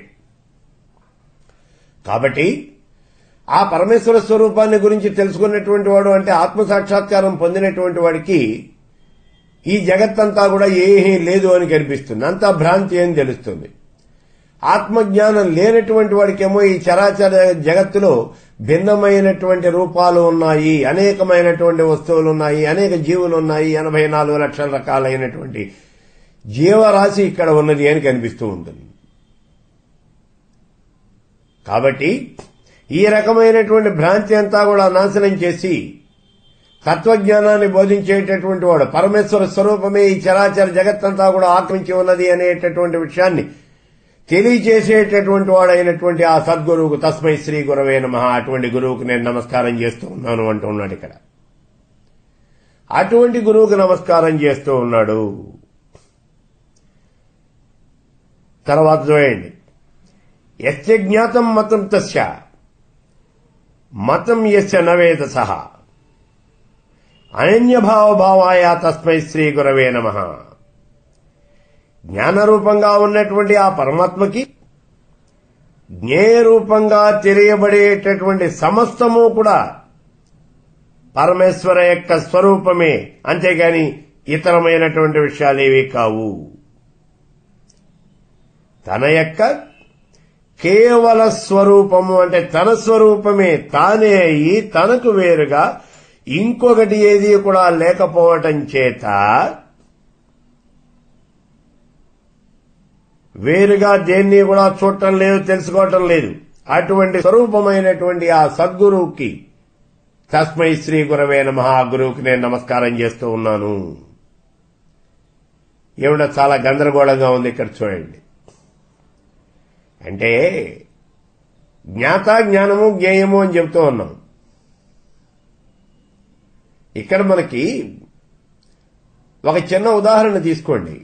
కాబట్టి ఆ పరమేశ్వర స్వరూపాన్ని గురించి తెలుసుకున్నటువంటి వాడు అంటే ఆత్మసాక్షాత్కారం పొందినటువంటి వాడికి ఈ జగత్తంతా కూడా ఏమీ లేదు అని కనిపిస్తుంది అంతా భ్రాంతి అని తెలుస్తుంది ఆత్మజ్ఞానం లేనటువంటి వాడికేమో ఈ చరాచర జగత్తులో భిన్నమైనటువంటి రూపాలు ఉన్నాయి అనేకమైనటువంటి వస్తువులు ఉన్నాయి అనేక జీవులు ఉన్నాయి ఎనభై నాలుగు లక్షల రకాలైనటువంటి జీవరాశి ఇక్కడ ఉన్నది అని కనిపిస్తూ ఉంటుంది కాబట్టి ఈ రకమైనటువంటి భ్రాంతి అంతా కూడా నాశనం చేసి తత్వజ్ఞానాన్ని బోధించేటటువంటి వాడు పరమేశ్వర స్వరూపమే ఈ చరాచర జగత్తంతా కూడా ఆక్రమించి ఉన్నది అనేటటువంటి విషయాన్ని తెలియచేసేటటువంటి వాడైనటువంటి ఆ సద్గురువుకు తస్మై శ్రీ గురవే నమ అటువంటి గురువుకు నేను నమస్కారం చేస్తూ ఉన్నాను అంటున్నాడు ఇక్కడ అటువంటి గురువుకు నమస్కారం చేస్తూ ఉన్నాడు తర్వాత చూడండి యస్య జ్ఞాతం మతం తస్య మతం యస్య నవేద సహా అనన్యభావభావాయ తస్మై శ్రీ గురవే నమ జ్ఞానరూపంగా ఉన్నటువంటి ఆ పరమాత్మకి జ్ఞేయ రూపంగా తెలియబడేటటువంటి సమస్తము కూడా పరమేశ్వర యొక్క స్వరూపమే అంతేగాని ఇతరమైనటువంటి విషయాలేవి కావు తన యొక్క కేవల స్వరూపము అంటే తన స్వరూపమే తానే అయి తనకు వేరుగా ఇంకొకటి ఏది కూడా లేకపోవటం చేత వేరుగా దేన్ని కూడా చూడటం లేదు తెలుసుకోవటం లేదు అటువంటి స్వరూపమైనటువంటి ఆ సద్గురువుకి తస్మై శ్రీ గురవే నమ గురువుకి నేను నమస్కారం చేస్తూ ఉన్నాను ఏమిటో చాలా గందరగోళంగా ఉంది ఇక్కడ చూడండి అంటే జ్ఞాత జ్ఞానము జ్ఞేయము అని చెబుతూ ఉన్నాం ఇక్కడ మనకి ఒక చిన్న ఉదాహరణ తీసుకోండి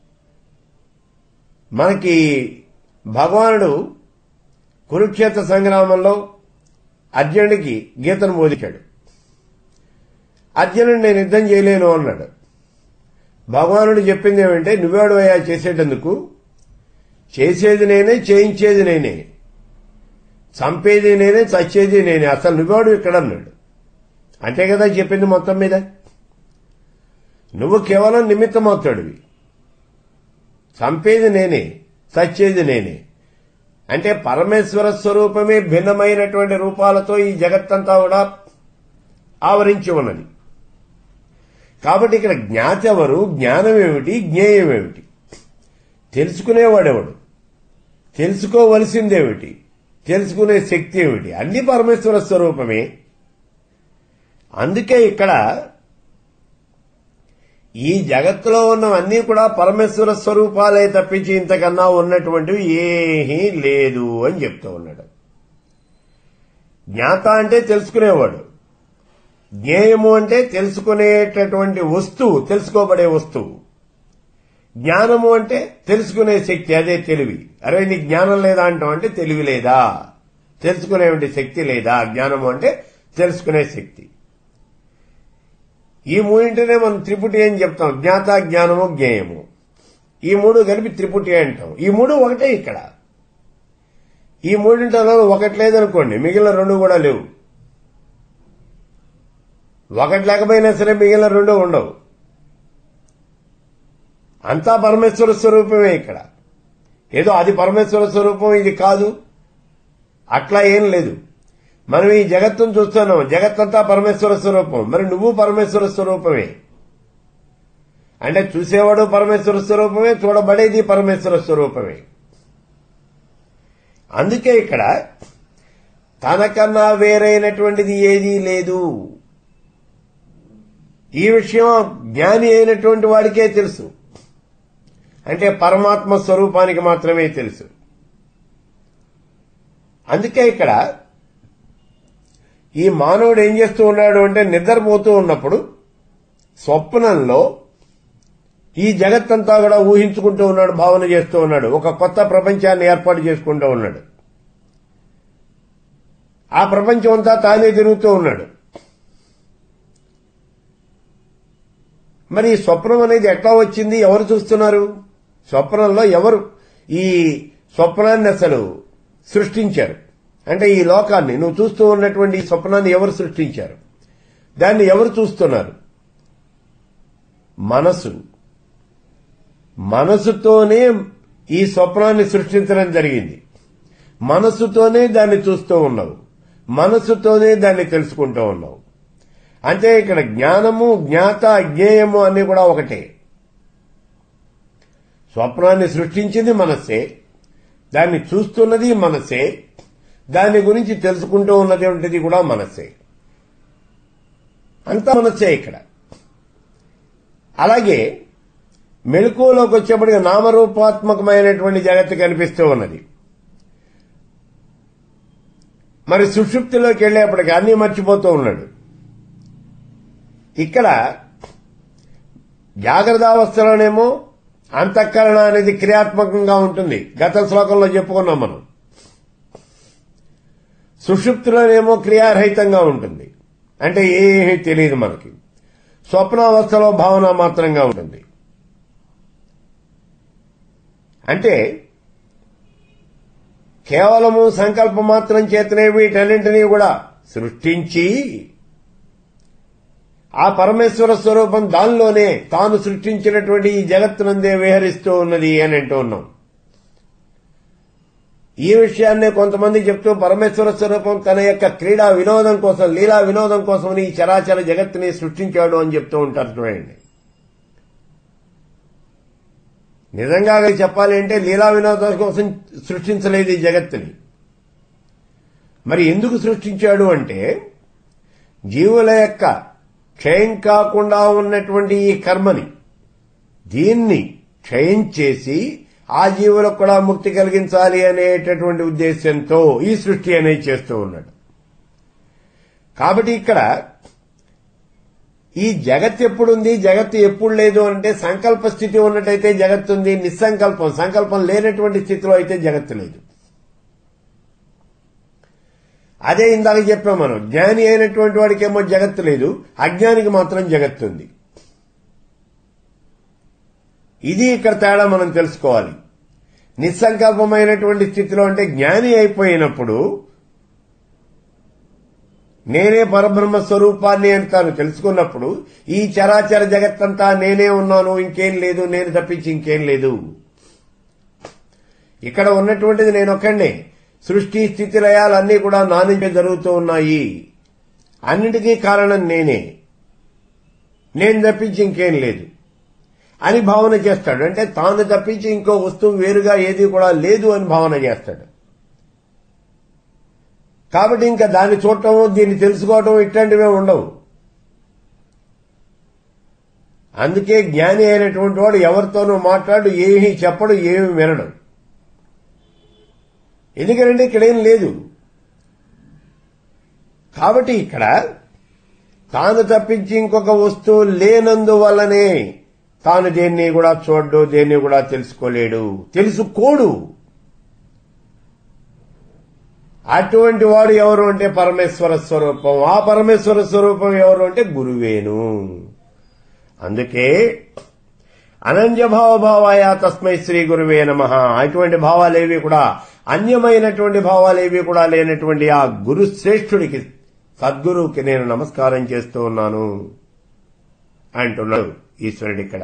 మనకి భగవానుడు కురుక్షేత్ర సంగ్రామంలో అర్జునుడికి గీతను బోధించాడు అర్జునుడు నేను యుద్ధం చేయలేను అన్నాడు భగవానుడు చెప్పింది ఏమంటే నువ్వేడు అయ్యా చేసేటందుకు చేసేది నేనే చేయించేది నేనే చంపేది నేనే చచ్చేది నేనే అసలు నువ్వేడు ఇక్కడ అన్నాడు అంతే కదా చెప్పింది మొత్తం మీద నువ్వు కేవలం నిమిత్తమవుతాడివి చంపేది నేనే చచ్చేది నేనే అంటే పరమేశ్వర స్వరూపమే భిన్నమైనటువంటి రూపాలతో ఈ జగత్తంతా కూడా ఆవరించి ఉన్నది కాబట్టి ఇక్కడ జ్ఞాత ఎవరు జ్ఞానం ఏమిటి జ్ఞేయం ఏమిటి తెలుసుకునేవాడెవడు తెలుసుకోవలసిందేమిటి తెలుసుకునే శక్తి ఏమిటి అన్ని పరమేశ్వర స్వరూపమే అందుకే ఇక్కడ ఈ జగత్తులో ఉన్నవన్నీ కూడా పరమేశ్వర స్వరూపాలే తప్పించి ఇంతకన్నా ఉన్నటువంటివి ఏమీ లేదు అని చెప్తూ ఉన్నాడు జ్ఞాత అంటే తెలుసుకునేవాడు జ్ఞేయము అంటే తెలుసుకునేటటువంటి వస్తువు తెలుసుకోబడే వస్తువు జ్ఞానము అంటే తెలుసుకునే శక్తి అదే తెలివి అరే నీ జ్ఞానం లేదా అంటాం అంటే తెలివి లేదా తెలుసుకునేటువంటి శక్తి లేదా జ్ఞానము అంటే తెలుసుకునే శక్తి ఈ మూడింటినే మనం త్రిపుటి అని చెప్తాం జ్ఞాత జ్ఞానము జ్ఞేయము ఈ మూడు కలిపి త్రిపుటి అంటాం ఈ మూడు ఒకటే ఇక్కడ ఈ మూడింటిలో ఒకటి లేదనుకోండి మిగిలిన రెండు కూడా లేవు ఒకటి లేకపోయినా సరే మిగిలిన రెండు ఉండవు అంతా పరమేశ్వర స్వరూపమే ఇక్కడ ఏదో అది పరమేశ్వర స్వరూపం ఇది కాదు అట్లా ఏం లేదు మనం ఈ జగత్తును చూస్తున్నాం జగత్తంతా పరమేశ్వర స్వరూపం మరి నువ్వు పరమేశ్వర స్వరూపమే అంటే చూసేవాడు పరమేశ్వర స్వరూపమే చూడబడేది పరమేశ్వర స్వరూపమే అందుకే ఇక్కడ తనకన్నా వేరైనటువంటిది ఏదీ లేదు ఈ విషయం జ్ఞాని అయినటువంటి వాడికే తెలుసు అంటే పరమాత్మ స్వరూపానికి మాత్రమే తెలుసు అందుకే ఇక్కడ ఈ మానవుడు ఏం చేస్తూ ఉన్నాడు అంటే నిద్రపోతూ ఉన్నప్పుడు స్వప్నంలో ఈ జగత్తంతా కూడా ఊహించుకుంటూ ఉన్నాడు భావన చేస్తూ ఉన్నాడు ఒక కొత్త ప్రపంచాన్ని ఏర్పాటు చేసుకుంటూ ఉన్నాడు ఆ ప్రపంచం అంతా తానే తిరుగుతూ ఉన్నాడు మరి ఈ స్వప్నం అనేది ఎట్లా వచ్చింది ఎవరు చూస్తున్నారు స్వప్నంలో ఎవరు ఈ స్వప్నాన్ని అసలు సృష్టించారు అంటే ఈ లోకాన్ని నువ్వు చూస్తూ ఉన్నటువంటి ఈ స్వప్నాన్ని ఎవరు సృష్టించారు దాన్ని ఎవరు చూస్తున్నారు మనసు మనసుతోనే ఈ స్వప్నాన్ని సృష్టించడం జరిగింది మనసుతోనే దాన్ని చూస్తూ ఉన్నావు మనసుతోనే దాన్ని తెలుసుకుంటూ ఉన్నావు అంటే ఇక్కడ జ్ఞానము జ్ఞాత అజ్ఞేయము అన్ని కూడా ఒకటే స్వప్నాన్ని సృష్టించింది మనసే దాన్ని చూస్తున్నది మనసే దాని గురించి తెలుసుకుంటూ ఉన్నది కూడా మనసే అంతా మనసే ఇక్కడ అలాగే మెలకువలోకి వచ్చేప్పటికి నామరూపాత్మకమైనటువంటి జగత్తు కనిపిస్తూ ఉన్నది మరి సుషుప్తిలోకి వెళ్లేప్పటికి అన్నీ మర్చిపోతూ ఉన్నాడు ఇక్కడ జాగ్రత్తావస్థలోనేమో అంతఃకరణ అనేది క్రియాత్మకంగా ఉంటుంది గత శ్లోకంలో చెప్పుకున్నాం మనం సుషుప్తిలోనేమో క్రియారహితంగా ఉంటుంది అంటే ఏమీ తెలియదు మనకి స్వప్నావస్థలో భావన మాత్రంగా ఉంటుంది అంటే కేవలము సంకల్ప మాత్రం చేతనే వీటన్నింటినీ కూడా సృష్టించి ఆ పరమేశ్వర స్వరూపం దానిలోనే తాను సృష్టించినటువంటి ఈ జగత్తునందే విహరిస్తూ ఉన్నది అని అంటూ ఉన్నాం ఈ విషయాన్నే కొంతమంది చెప్తూ పరమేశ్వర స్వరూపం తన యొక్క క్రీడా వినోదం కోసం లీలా వినోదం కోసం ఈ చరాచర జగత్తుని సృష్టించాడు అని చెప్తూ ఉంటారు చూడండి నిజంగా చెప్పాలి అంటే లీలా వినోదం కోసం సృష్టించలేదు ఈ జగత్తుని మరి ఎందుకు సృష్టించాడు అంటే జీవుల యొక్క క్షయం కాకుండా ఉన్నటువంటి ఈ కర్మని దీన్ని క్షయం చేసి ఆ జీవులకు కూడా ముక్తి కలిగించాలి అనేటటువంటి ఉద్దేశంతో ఈ సృష్టి అనేది చేస్తూ ఉన్నాడు కాబట్టి ఇక్కడ ఈ జగత్ ఎప్పుడుంది జగత్తు ఎప్పుడు లేదు అంటే సంకల్ప స్థితి ఉన్నట్టయితే జగత్తు ఉంది నిస్సంకల్పం సంకల్పం లేనటువంటి స్థితిలో అయితే జగత్తు లేదు అదే ఇందాక చెప్పాం మనం జ్ఞాని అయినటువంటి వాడికి ఏమో జగత్తు లేదు అజ్ఞానికి మాత్రం జగత్తు ఉంది ఇది ఇక్కడ తేడా మనం తెలుసుకోవాలి నిస్సంకల్పమైనటువంటి స్థితిలో అంటే జ్ఞాని అయిపోయినప్పుడు నేనే పరబ్రహ్మ స్వరూపాన్ని అని తాను తెలుసుకున్నప్పుడు ఈ చరాచర జగత్తంతా నేనే ఉన్నాను ఇంకేం లేదు నేను తప్పించి ఇంకేం లేదు ఇక్కడ ఉన్నటువంటిది నేనొక్కడే సృష్టి స్థితి లయాలన్నీ కూడా నా నుంచే జరుగుతూ ఉన్నాయి అన్నిటికీ కారణం నేనే నేను తప్పించి ఇంకేం లేదు అని భావన చేస్తాడు అంటే తాను తప్పించి ఇంకో వస్తువు వేరుగా ఏది కూడా లేదు అని భావన చేస్తాడు కాబట్టి ఇంకా దాన్ని చూడటము దీన్ని తెలుసుకోవటం ఇట్లాంటివే ఉండవు అందుకే జ్ఞాని అయినటువంటి వాడు ఎవరితోనూ మాట్లాడు ఏమీ చెప్పడు ఏమి వినడు ఎందుకంటే ఇక్కడేం లేదు కాబట్టి ఇక్కడ తాను తప్పించి ఇంకొక వస్తువు లేనందువల్లనే తాను దేన్ని కూడా చూడ్డు దేన్ని కూడా తెలుసుకోలేడు తెలుసుకోడు అటువంటి వాడు ఎవరు అంటే పరమేశ్వర స్వరూపం ఆ పరమేశ్వర స్వరూపం ఎవరు అంటే గురువేను అందుకే అనన్యభావ భావాయ తస్మై శ్రీ గురువే నమ అటువంటి భావాలేవి కూడా అన్యమైనటువంటి భావాలేవి కూడా లేనటువంటి ఆ గురు శ్రేష్ఠుడికి సద్గురువుకి నేను నమస్కారం చేస్తూ ఉన్నాను అంటున్నాడు ఈశ్వరుడు ఇక్కడ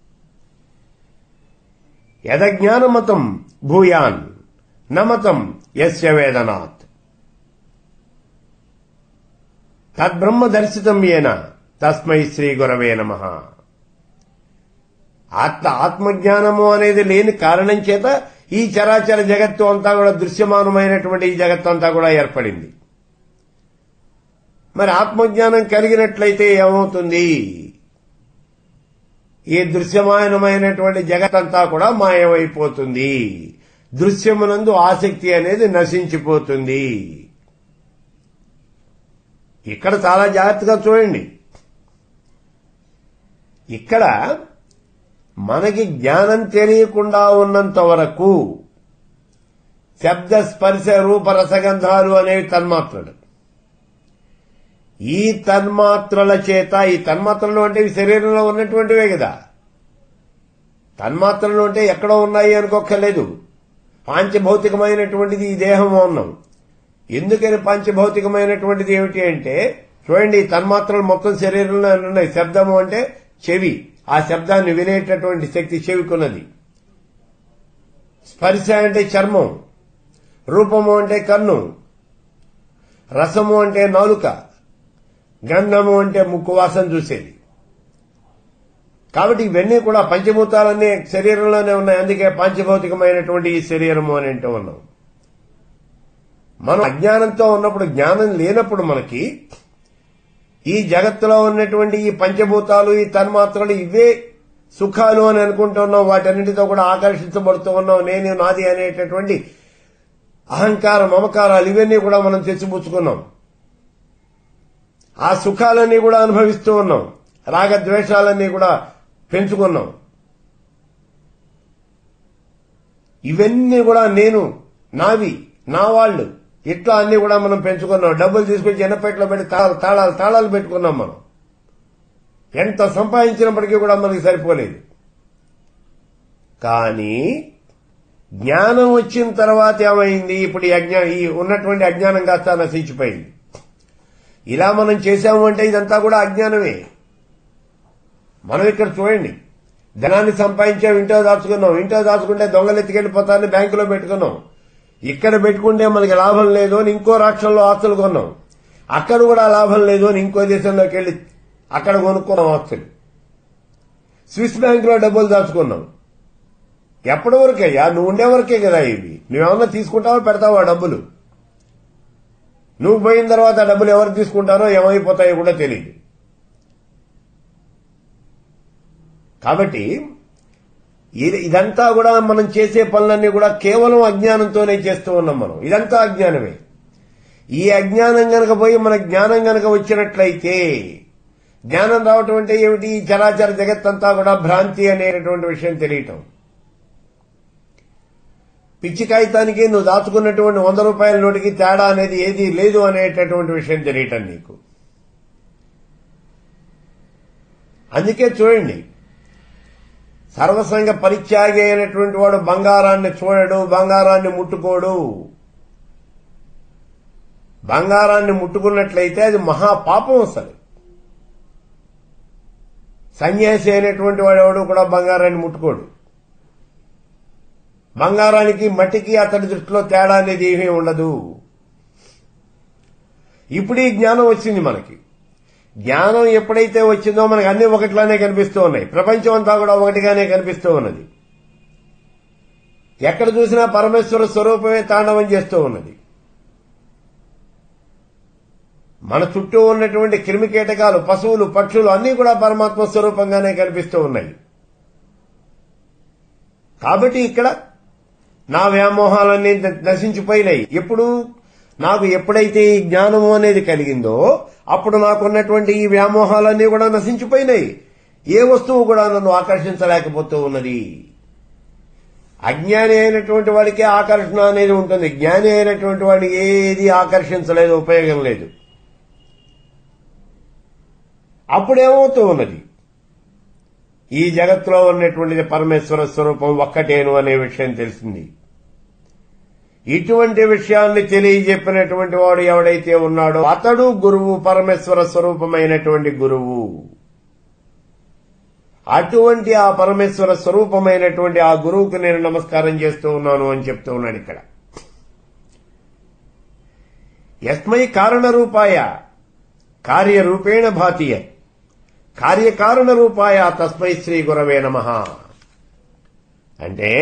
యదజ్ఞానమతం భూయాన్ నమతం యస్య వేదనాత్ తద్బ్రహ్మ దర్శితం ఏన తస్మై శ్రీ గురవే నమ ఆత్మ ఆత్మజ్ఞానము అనేది లేని కారణం చేత ఈ చరాచర జగత్తు అంతా కూడా దృశ్యమానమైనటువంటి ఈ జగత్తు అంతా కూడా ఏర్పడింది మరి ఆత్మజ్ఞానం కలిగినట్లయితే ఏమవుతుంది ఈ దృశ్యమానమైనటువంటి జగత్తంతా కూడా మాయమైపోతుంది దృశ్యమునందు ఆసక్తి అనేది నశించిపోతుంది ఇక్కడ చాలా జాగ్రత్తగా చూడండి ఇక్కడ మనకి జ్ఞానం తెలియకుండా ఉన్నంత వరకు శబ్ద స్పర్శ రూప రసగంధాలు అనేవి తన్మాత్రలు ఈ తన్మాత్రల చేత ఈ తన్మాత్రలు అంటే ఇవి శరీరంలో ఉన్నటువంటివే కదా తన్మాత్రలు అంటే ఎక్కడో ఉన్నాయి అనుకోక్కర్లేదు పాంచభౌతికమైనటువంటిది ఈ దేహం ఉన్నాం ఎందుకని పాంచభౌతికమైనటువంటిది ఏమిటి అంటే చూడండి ఈ తన్మాత్రలు మొత్తం శరీరంలో ఉన్నాయి శబ్దము అంటే చెవి ఆ శబ్దాన్ని వినేటటువంటి శక్తి చెవికున్నది స్పర్శ అంటే చర్మం రూపము అంటే కన్ను రసము అంటే నాలుక గంధము అంటే ముక్కు వాసన చూసేది కాబట్టి ఇవన్నీ కూడా పంచభూతాలన్నీ శరీరంలోనే ఉన్నాయి అందుకే పంచభౌతికమైనటువంటి ఈ శరీరము అని అంటూ ఉన్నాం మనం అజ్ఞానంతో ఉన్నప్పుడు జ్ఞానం లేనప్పుడు మనకి ఈ జగత్తులో ఉన్నటువంటి ఈ పంచభూతాలు ఈ తన్మాత్రలు ఇవే సుఖాలు అని అనుకుంటున్నాం వాటన్నిటితో కూడా ఆకర్షించబడుతూ ఉన్నాం నేను నాది అనేటటువంటి అహంకార మమకారాలు ఇవన్నీ కూడా మనం తెచ్చిపుచ్చుకున్నాం ఆ సుఖాలన్నీ కూడా అనుభవిస్తూ ఉన్నాం రాగద్వేషాలన్నీ కూడా పెంచుకున్నాం ఇవన్నీ కూడా నేను నావి నా వాళ్ళు ఇట్లా అన్ని కూడా మనం పెంచుకున్నాం డబ్బులు తీసుకొచ్చి ఎన్నపెట్లో పెట్టి తాళాలు తాళాలు తాళాలు పెట్టుకున్నాం మనం ఎంత సంపాదించినప్పటికీ కూడా మనకి సరిపోలేదు కానీ జ్ఞానం వచ్చిన తర్వాత ఏమైంది ఇప్పుడు ఈ అజ్ఞా ఈ ఉన్నటువంటి అజ్ఞానం కాస్త నశించిపోయింది ఇలా మనం చేశాము అంటే ఇదంతా కూడా అజ్ఞానమే మనం ఇక్కడ చూడండి ధనాన్ని సంపాదించాం ఇంట్లో దాచుకున్నాం ఇంట్లో దాచుకుంటే దొంగలు ఎత్తుకెళ్లిపోతారని బ్యాంకులో పెట్టుకున్నాం ఇక్కడ పెట్టుకుంటే మనకి లాభం లేదు అని ఇంకో రాష్ట్రంలో ఆస్తులు కొన్నాం అక్కడ కూడా లాభం లేదు అని ఇంకో దేశంలోకి వెళ్లి అక్కడ కొనుక్కున్నాం ఆస్తులు స్విస్ బ్యాంకులో డబ్బులు దాచుకున్నాం ఎప్పటి వరకయ్యా నువ్వు ఉండే వరకే కదా ఇవి నువ్వేమన్నా తీసుకుంటావో పెడతావా డబ్బులు నువ్వు పోయిన తర్వాత ఆ డబ్బులు ఎవరు తీసుకుంటారో ఏమైపోతాయో కూడా తెలియదు కాబట్టి ఇది- ఇదంతా కూడా మనం చేసే పనులన్నీ కూడా కేవలం అజ్ఞానంతోనే చేస్తూ ఉన్నాం మనం ఇదంతా అజ్ఞానమే ఈ అజ్ఞానం గనక పోయి మన జ్ఞానం గనక వచ్చినట్లయితే జ్ఞానం రావటం అంటే ఏమిటి ఈ చరాచర జగత్తంతా కూడా భ్రాంతి అనేటటువంటి విషయం తెలియటం పిచ్చి కాగితానికి నువ్వు దాచుకున్నటువంటి వంద రూపాయల నోటికి తేడా అనేది ఏది లేదు అనేటటువంటి విషయం తెలియటం నీకు అందుకే చూడండి సర్వసంగ పరిత్యాగి అయినటువంటి వాడు బంగారాన్ని చూడడు బంగారాన్ని ముట్టుకోడు బంగారాన్ని ముట్టుకున్నట్లయితే అది మహాపాపం అసలు సన్యాసి అయినటువంటి వాడెవడు కూడా బంగారాన్ని ముట్టుకోడు బంగారానికి మట్టికి అతడి దృష్టిలో తేడా అనేది ఏమీ ఉండదు ఇప్పుడు ఈ జ్ఞానం వచ్చింది మనకి జ్ఞానం ఎప్పుడైతే వచ్చిందో మనకు అన్ని ఒకటిలానే కనిపిస్తూ ఉన్నాయి ప్రపంచం అంతా కూడా ఒకటిగానే కనిపిస్తూ ఉన్నది ఎక్కడ చూసినా పరమేశ్వర స్వరూపమే తాండవం చేస్తూ ఉన్నది మన చుట్టూ ఉన్నటువంటి క్రిమి కీటకాలు పశువులు పక్షులు అన్నీ కూడా పరమాత్మ స్వరూపంగానే కనిపిస్తూ ఉన్నాయి కాబట్టి ఇక్కడ నా వ్యామోహాలన్నీ నశించిపోయినాయి ఎప్పుడు నాకు ఎప్పుడైతే ఈ జ్ఞానము అనేది కలిగిందో అప్పుడు నాకున్నటువంటి ఈ వ్యామోహాలన్నీ కూడా నశించిపోయినాయి ఏ వస్తువు కూడా నన్ను ఆకర్షించలేకపోతూ ఉన్నది అజ్ఞాని అయినటువంటి వాడికి ఆకర్షణ అనేది ఉంటుంది జ్ఞాని అయినటువంటి వాడికి ఏది ఆకర్షించలేదు ఉపయోగం లేదు అప్పుడేమవుతూ ఉన్నది ఈ జగత్తులో ఉన్నటువంటిది పరమేశ్వర స్వరూపం ఒక్కటేను అనే విషయం తెలిసింది ఇటువంటి విషయాన్ని తెలియజెప్పినటువంటి వాడు ఎవడైతే ఉన్నాడో అతడు గురువు పరమేశ్వర స్వరూపమైనటువంటి గురువు అటువంటి ఆ పరమేశ్వర స్వరూపమైనటువంటి ఆ గురువుకు నేను నమస్కారం చేస్తూ ఉన్నాను అని చెప్తూ ఉన్నాడు ఇక్కడ యస్మై కారణ రూపాయ కార్యరూపేణ భాతీయ కార్యకారణ రూపాయ తస్మై శ్రీ గురవే నమ అంటే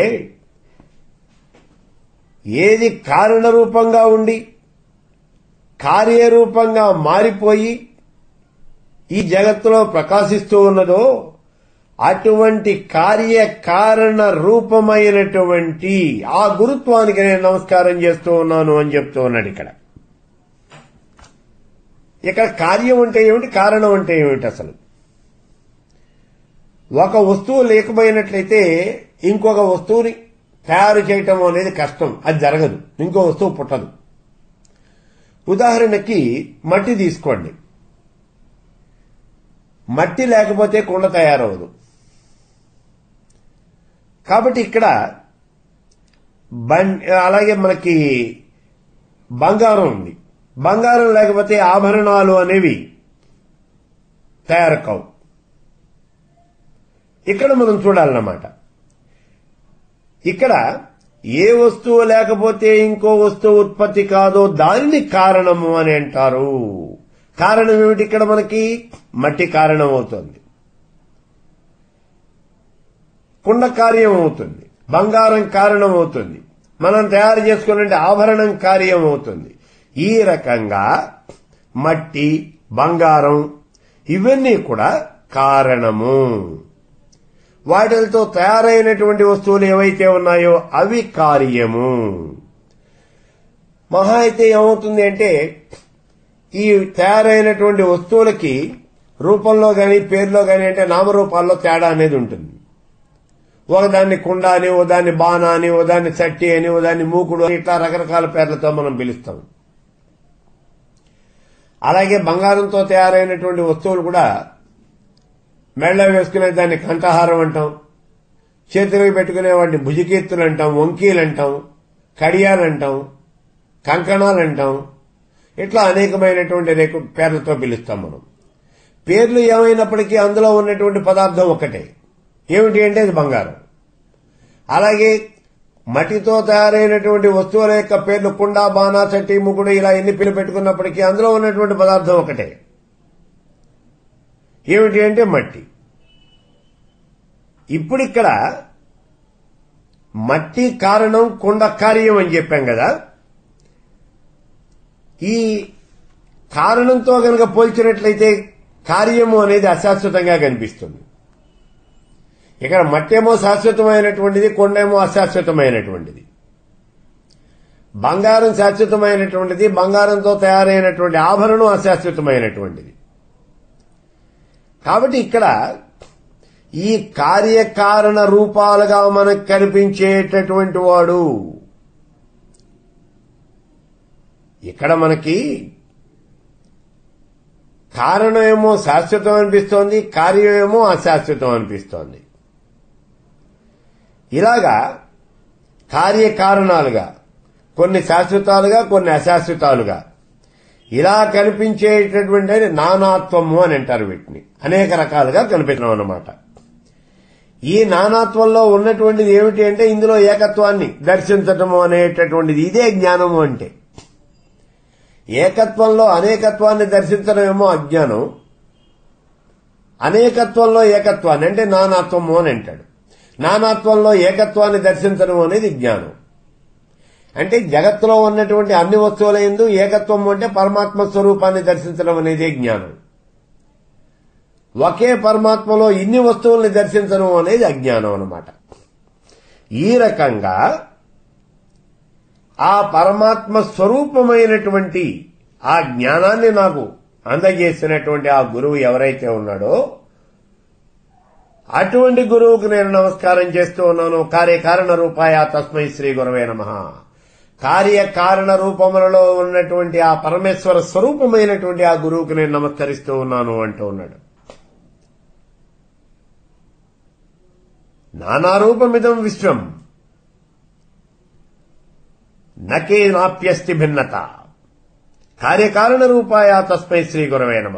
ఏది కారణ రూపంగా ఉండి కార్యరూపంగా మారిపోయి ఈ జగత్తులో ప్రకాశిస్తూ ఉన్నదో అటువంటి కార్యకారణ రూపమైనటువంటి ఆ గురుత్వానికి నేను నమస్కారం చేస్తూ ఉన్నాను అని చెప్తూ ఉన్నాడు ఇక్కడ ఇక్కడ కార్యం అంటే ఏమిటి కారణం అంటే ఏమిటి అసలు ఒక వస్తువు లేకపోయినట్లయితే ఇంకొక వస్తువుని తయారు చేయటం అనేది కష్టం అది జరగదు ఇంకో వస్తువు పుట్టదు ఉదాహరణకి మట్టి తీసుకోండి మట్టి లేకపోతే కుండ తయారవదు కాబట్టి ఇక్కడ అలాగే మనకి బంగారం ఉంది బంగారం లేకపోతే ఆభరణాలు అనేవి తయారు కావు ఇక్కడ మనం చూడాలన్నమాట ఇక్కడ ఏ వస్తువు లేకపోతే ఇంకో వస్తువు ఉత్పత్తి కాదో దానిని కారణము అని అంటారు కారణం ఏమిటి ఇక్కడ మనకి మట్టి కారణం అవుతుంది కుండ కార్యం అవుతుంది బంగారం కారణం అవుతుంది మనం తయారు చేసుకునే ఆభరణం కార్యం అవుతుంది ఈ రకంగా మట్టి బంగారం ఇవన్నీ కూడా కారణము వాటితో తయారైనటువంటి వస్తువులు ఏవైతే ఉన్నాయో అవి కార్యము మహా అయితే ఏమవుతుంది అంటే ఈ తయారైనటువంటి వస్తువులకి రూపంలో గాని పేరులో గాని అంటే నామరూపాల్లో తేడా అనేది ఉంటుంది ఒకదాన్ని కుండ అని ఓ దాన్ని బాణ అని ఓ దాన్ని చట్టి అని ఓ దాన్ని మూకుడు అని ఇట్లా రకరకాల పేర్లతో మనం పిలుస్తాం అలాగే బంగారంతో తయారైనటువంటి వస్తువులు కూడా మెళ్ళ వేసుకునే దాన్ని కంఠహారం అంటాం చేతులకు పెట్టుకునే వాటిని భుజకీర్తులు అంటాం వంకీలు అంటాం కడియాలు అంటాం కంకణాలు అంటాం ఇట్లా అనేకమైనటువంటి రేకు పేర్లతో పిలుస్తాం మనం పేర్లు ఏమైనప్పటికీ అందులో ఉన్నటువంటి పదార్థం ఒకటే ఏమిటి అంటే అది బంగారం అలాగే మట్టితో తయారైనటువంటి వస్తువుల యొక్క పేర్లు కుండ బాణ చట్టి ముకుడు ఇలా ఎన్ని పేర్లు పెట్టుకున్నప్పటికీ అందులో ఉన్నటువంటి పదార్థం ఒకటే ఏమిటి అంటే మట్టి ఇప్పుడు ఇక్కడ మట్టి కారణం కుండ కార్యం అని చెప్పాం కదా ఈ కారణంతో గనక పోల్చినట్లయితే కార్యము అనేది అశాశ్వతంగా కనిపిస్తుంది ఇక్కడ మట్టేమో శాశ్వతమైనటువంటిది కొండేమో అశాశ్వతమైనటువంటిది బంగారం శాశ్వతమైనటువంటిది బంగారంతో తయారైనటువంటి ఆభరణం అశాశ్వతమైనటువంటిది కాబట్టి ఇక్కడ ఈ కార్యకారణ రూపాలుగా మనకు కనిపించేటటువంటి వాడు ఇక్కడ మనకి కారణమేమో శాశ్వతం అనిపిస్తోంది కార్యమేమో అశాశ్వతం అనిపిస్తోంది ఇలాగా కార్యకారణాలుగా కొన్ని శాశ్వతాలుగా కొన్ని అశాశ్వతాలుగా ఇలా కనిపించేటటువంటి నానాత్వము అని అంటారు వీటిని అనేక రకాలుగా కనిపించడం అన్నమాట ఈ నానాత్వంలో ఉన్నటువంటిది ఏమిటి అంటే ఇందులో ఏకత్వాన్ని దర్శించటము అనేటటువంటిది ఇదే జ్ఞానము అంటే ఏకత్వంలో అనేకత్వాన్ని దర్శించడం ఏమో అజ్ఞానం అనేకత్వంలో ఏకత్వాన్ని అంటే నానాత్వము అని అంటాడు నానాత్వంలో ఏకత్వాన్ని దర్శించడం అనేది జ్ఞానం అంటే జగత్తులో ఉన్నటువంటి అన్ని వస్తువుల ఎందు ఏకత్వం అంటే పరమాత్మ స్వరూపాన్ని దర్శించడం అనేదే జ్ఞానం ఒకే పరమాత్మలో ఇన్ని వస్తువుల్ని దర్శించడం అనేది అజ్ఞానం అన్నమాట ఈ రకంగా ఆ పరమాత్మ స్వరూపమైనటువంటి ఆ జ్ఞానాన్ని నాకు అందజేసినటువంటి ఆ గురువు ఎవరైతే ఉన్నాడో అటువంటి గురువుకు నేను నమస్కారం చేస్తూ ఉన్నాను కార్యకారణ రూపాయ తస్మై శ్రీ గురవే నమ కార్యకారణ రూపములలో ఉన్నటువంటి ఆ పరమేశ్వర స్వరూపమైనటువంటి ఆ గురువుకు నేను నమస్కరిస్తూ ఉన్నాను అంటూ ఉన్నాడు నానారూపమిదం విశ్వం నకే నాప్యస్తి భిన్నత కార్యకారణ రూపాయ తస్మై శ్రీ గురవే నమ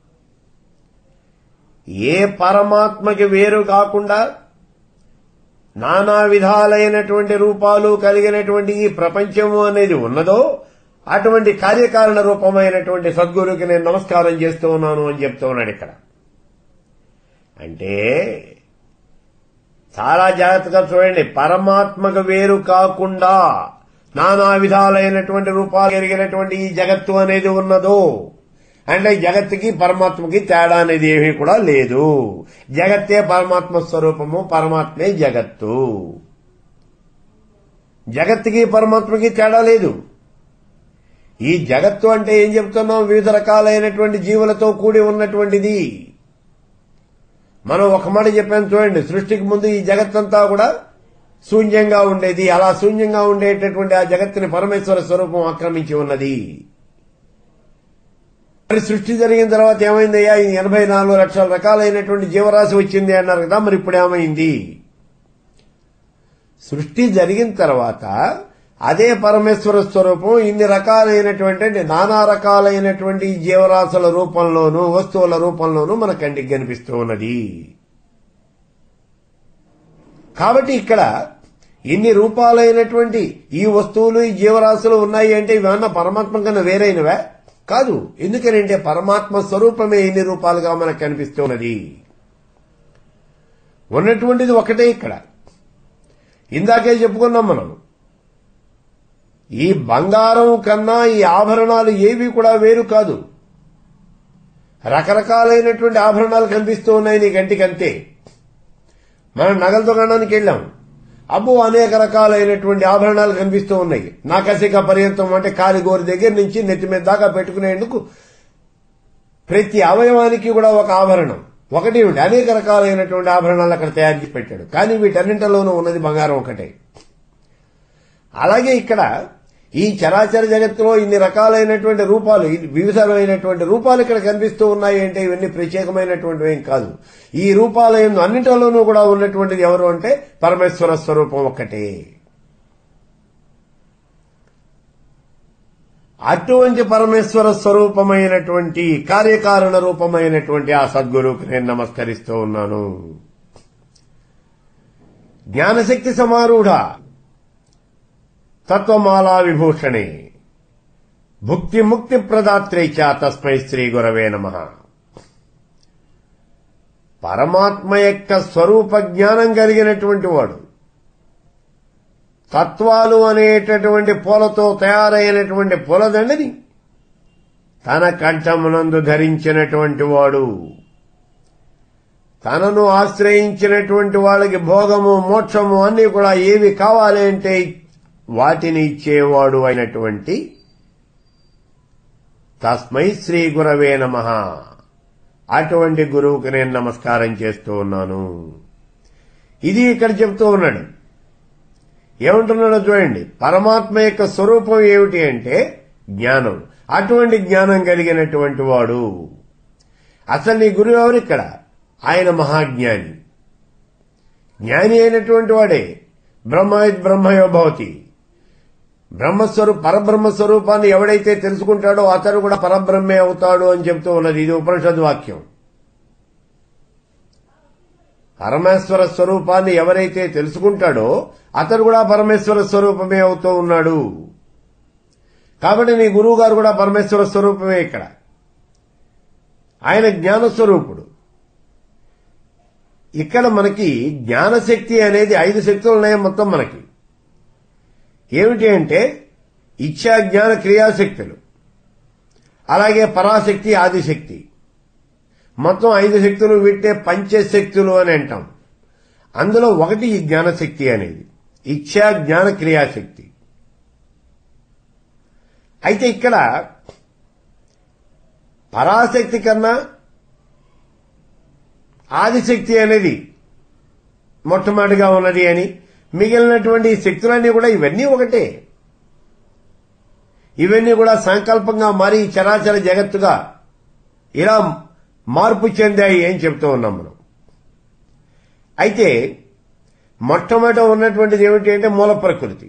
ఏ పరమాత్మకి వేరు కాకుండా నానా విధాలైనటువంటి రూపాలు కలిగినటువంటి ఈ ప్రపంచము అనేది ఉన్నదో అటువంటి కార్యకారణ రూపమైనటువంటి సద్గురుకి నేను నమస్కారం చేస్తూ ఉన్నాను అని చెప్తూ ఉన్నాడు ఇక్కడ అంటే చాలా జాగ్రత్తగా చూడండి పరమాత్మకు వేరు కాకుండా నానా విధాలైనటువంటి రూపాలు కలిగినటువంటి ఈ జగత్తు అనేది ఉన్నదో అంటే జగత్తుకి పరమాత్మకి తేడా అనేది ఏమీ కూడా లేదు జగత్తే పరమాత్మ స్వరూపము పరమాత్మే జగత్తు జగత్తుకి పరమాత్మకి తేడా లేదు ఈ జగత్తు అంటే ఏం చెప్తున్నాం వివిధ రకాలైనటువంటి జీవులతో కూడి ఉన్నటువంటిది మనం ఒక మాట చెప్పాను చూడండి సృష్టికి ముందు ఈ జగత్తంతా కూడా శూన్యంగా ఉండేది అలా శూన్యంగా ఉండేటటువంటి ఆ జగత్తుని పరమేశ్వర స్వరూపం ఆక్రమించి ఉన్నది మరి సృష్టి జరిగిన తర్వాత ఏమైందయ్యా ఈ ఎనభై నాలుగు లక్షల రకాలైనటువంటి జీవరాశి వచ్చింది అన్నారు కదా మరి ఇప్పుడు ఏమైంది సృష్టి జరిగిన తర్వాత అదే పరమేశ్వర స్వరూపం ఇన్ని రకాలైనటువంటి నానా రకాలైనటువంటి జీవరాశుల రూపంలోనూ వస్తువుల రూపంలోనూ మన కంటికి కనిపిస్తూ ఉన్నది కాబట్టి ఇక్కడ ఇన్ని రూపాలైనటువంటి ఈ వస్తువులు ఈ జీవరాశులు ఉన్నాయి అంటే ఇవన్న పరమాత్మ కన్నా వేరైనవా కాదు ఎందుకనంటే పరమాత్మ స్వరూపమే ఇన్ని రూపాలుగా మనకు కనిపిస్తున్నది ఉన్నటువంటిది ఒకటే ఇక్కడ ఇందాకే చెప్పుకున్నాం మనం ఈ బంగారం కన్నా ఈ ఆభరణాలు ఏవి కూడా వేరు కాదు రకరకాలైనటువంటి ఆభరణాలు కనిపిస్తూ ఉన్నాయి నీ కంటికంతే మనం నగల దుకాణానికి వెళ్ళాం అబ్బో అనేక రకాలైనటువంటి ఆభరణాలు కనిపిస్తూ ఉన్నాయి నాకసిక పర్యంతం అంటే కాలిగోరి దగ్గర నుంచి నెత్తి మీద దాకా పెట్టుకునేందుకు ప్రతి అవయవానికి కూడా ఒక ఆభరణం ఒకటి ఏమిటి అనేక రకాలైనటువంటి ఆభరణాలు అక్కడ తయారు చేసి పెట్టాడు కానీ వీటన్నింటిలోనూ ఉన్నది బంగారం ఒకటే అలాగే ఇక్కడ ఈ చరాచర జగత్తులో ఇన్ని రకాలైనటువంటి రూపాలు ఇన్ని వివిధమైనటువంటి రూపాలు ఇక్కడ కనిపిస్తూ ఉన్నాయి అంటే ఇవన్నీ ప్రత్యేకమైనటువంటివి ఏం కాదు ఈ రూపాల ఎందు అన్నింటిలోనూ కూడా ఉన్నటువంటిది ఎవరు అంటే పరమేశ్వర స్వరూపం ఒక్కటే అటువంటి పరమేశ్వర స్వరూపమైనటువంటి కార్యకారణ రూపమైనటువంటి ఆ సద్గురువుకి నేను నమస్కరిస్తూ ఉన్నాను జ్ఞానశక్తి సమారూఢ తత్వమాలా విభూషణే భుక్తి ముక్తి ప్రదాత్రే చ తస్మై శ్రీ గురవే నమ పరమాత్మ యొక్క స్వరూప జ్ఞానం కలిగినటువంటి వాడు తత్వాలు అనేటటువంటి పూలతో తయారైనటువంటి పూలదండని తన కంఠమునందు ధరించినటువంటి వాడు తనను ఆశ్రయించినటువంటి వాళ్ళకి భోగము మోక్షము అన్ని కూడా ఏవి కావాలి అంటే వాటిని ఇచ్చేవాడు అయినటువంటి తస్మై శ్రీ గురవే నమ అటువంటి గురువుకి నేను నమస్కారం చేస్తూ ఉన్నాను ఇది ఇక్కడ చెప్తూ ఉన్నాడు ఏమంటున్నాడో చూడండి పరమాత్మ యొక్క స్వరూపం ఏమిటి అంటే జ్ఞానం అటువంటి జ్ఞానం కలిగినటువంటి వాడు అసలు నీ గురువు ఎవరు ఇక్కడ ఆయన మహాజ్ఞాని జ్ఞాని అయినటువంటి వాడే బ్రహ్మవిద్ బ్రహ్మయో భవతి బ్రహ్మస్వరూ పరబ్రహ్మ స్వరూపాన్ని ఎవడైతే తెలుసుకుంటాడో అతడు కూడా పరబ్రహ్మే అవుతాడు అని చెప్తూ ఉన్నది ఇది ఉపనిషద్ వాక్యం పరమేశ్వర స్వరూపాన్ని ఎవరైతే తెలుసుకుంటాడో అతడు కూడా పరమేశ్వర స్వరూపమే అవుతూ ఉన్నాడు కాబట్టి నీ గురువు గారు కూడా పరమేశ్వర స్వరూపమే ఇక్కడ ఆయన జ్ఞానస్వరూపుడు ఇక్కడ మనకి జ్ఞానశక్తి అనేది ఐదు శక్తులు ఉన్నాయి మొత్తం మనకి ఏమిటి అంటే ఇచ్ఛా జ్ఞాన క్రియాశక్తులు అలాగే పరాశక్తి ఆదిశక్తి మొత్తం ఐదు శక్తులు వీటే పంచశక్తులు అని అంటాం అందులో ఒకటి ఈ జ్ఞానశక్తి అనేది ఇచ్ఛా జ్ఞాన క్రియాశక్తి అయితే ఇక్కడ పరాశక్తి కన్నా ఆదిశక్తి అనేది మొట్టమొదటిగా ఉన్నది అని మిగిలినటువంటి శక్తులన్నీ కూడా ఇవన్నీ ఒకటే ఇవన్నీ కూడా సంకల్పంగా మారి చరాచర జగత్తుగా ఇలా మార్పు చెందాయి అని చెప్తూ ఉన్నాం మనం అయితే మొట్టమొదట ఉన్నటువంటిది ఏమిటి అంటే మూల ప్రకృతి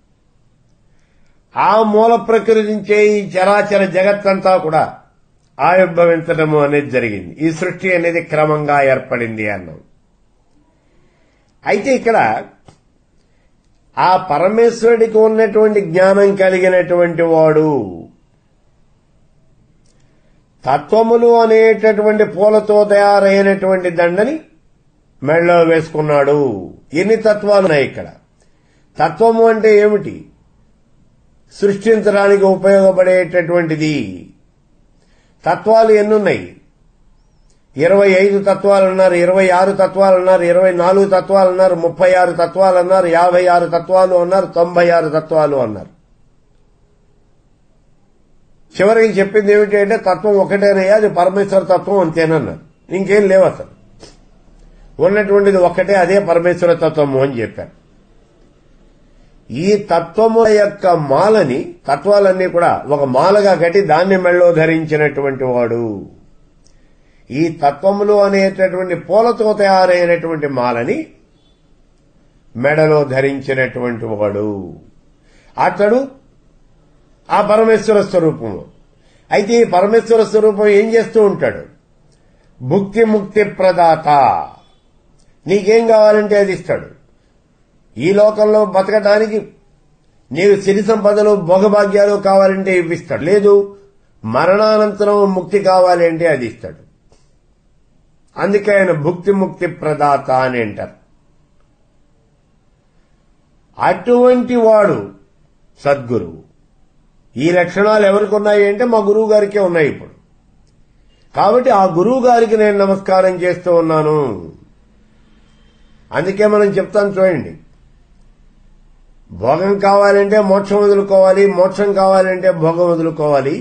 ఆ మూల ప్రకృతి నుంచే ఈ చరాచర జగత్తంతా కూడా ఆవిర్భవించడము అనేది జరిగింది ఈ సృష్టి అనేది క్రమంగా ఏర్పడింది అన్నాం అయితే ఇక్కడ ఆ పరమేశ్వరుడికి ఉన్నటువంటి జ్ఞానం కలిగినటువంటి వాడు తత్వములు అనేటటువంటి పూలతో తయారైనటువంటి దండని మెళ్ళలో వేసుకున్నాడు ఎన్ని తత్వాలు ఉన్నాయి ఇక్కడ తత్వము అంటే ఏమిటి సృష్టించడానికి ఉపయోగపడేటటువంటిది తత్వాలు ఎన్నున్నాయి ఇరవై ఐదు తత్వాలు అన్నారు ఇరవై ఆరు తత్వాలు అన్నారు ఇరవై నాలుగు తత్వాలు అన్నారు ముప్పై ఆరు తత్వాలు అన్నారు యాభై ఆరు తత్వాలు అన్నారు తొంభై ఆరు తత్వాలు అన్నారు చివరికి చెప్పింది ఏమిటి అంటే తత్వం ఒకటేనయ్యా అది పరమేశ్వర తత్వం అంతేనన్నారు ఇంకేం లేవు అసలు ఉన్నటువంటిది ఒక్కటే అదే పరమేశ్వర తత్వము అని చెప్పారు ఈ తత్వము యొక్క మాలని తత్వాలన్నీ కూడా ఒక మాలగా కట్టి దాన్ని మెళ్ళో ధరించినటువంటి వాడు ఈ తత్వములు అనేటటువంటి పూలతో తయారైనటువంటి మాలని మెడలో ధరించినటువంటి వాడు అతడు ఆ పరమేశ్వర స్వరూపము అయితే ఈ పరమేశ్వర స్వరూపం ఏం చేస్తూ ఉంటాడు భుక్తి ముక్తి ప్రదాత నీకేం కావాలంటే అది ఇస్తాడు ఈ లోకంలో బతకడానికి నీకు సిరి సంపదలు భోగభాగ్యాలు కావాలంటే ఇవ్విస్తాడు లేదు మరణానంతరం ముక్తి కావాలి అంటే అది ఇస్తాడు అందుకే ఆయన భుక్తి ముక్తి ప్రదాత అని అంటారు అటువంటి వాడు సద్గురువు ఈ లక్షణాలు ఎవరికి ఉన్నాయి అంటే మా గురువు గారికే ఉన్నాయి ఇప్పుడు కాబట్టి ఆ గురువు గారికి నేను నమస్కారం చేస్తూ ఉన్నాను అందుకే మనం చెప్తాను చూడండి భోగం కావాలంటే మోక్షం వదులుకోవాలి మోక్షం కావాలంటే భోగం వదులుకోవాలి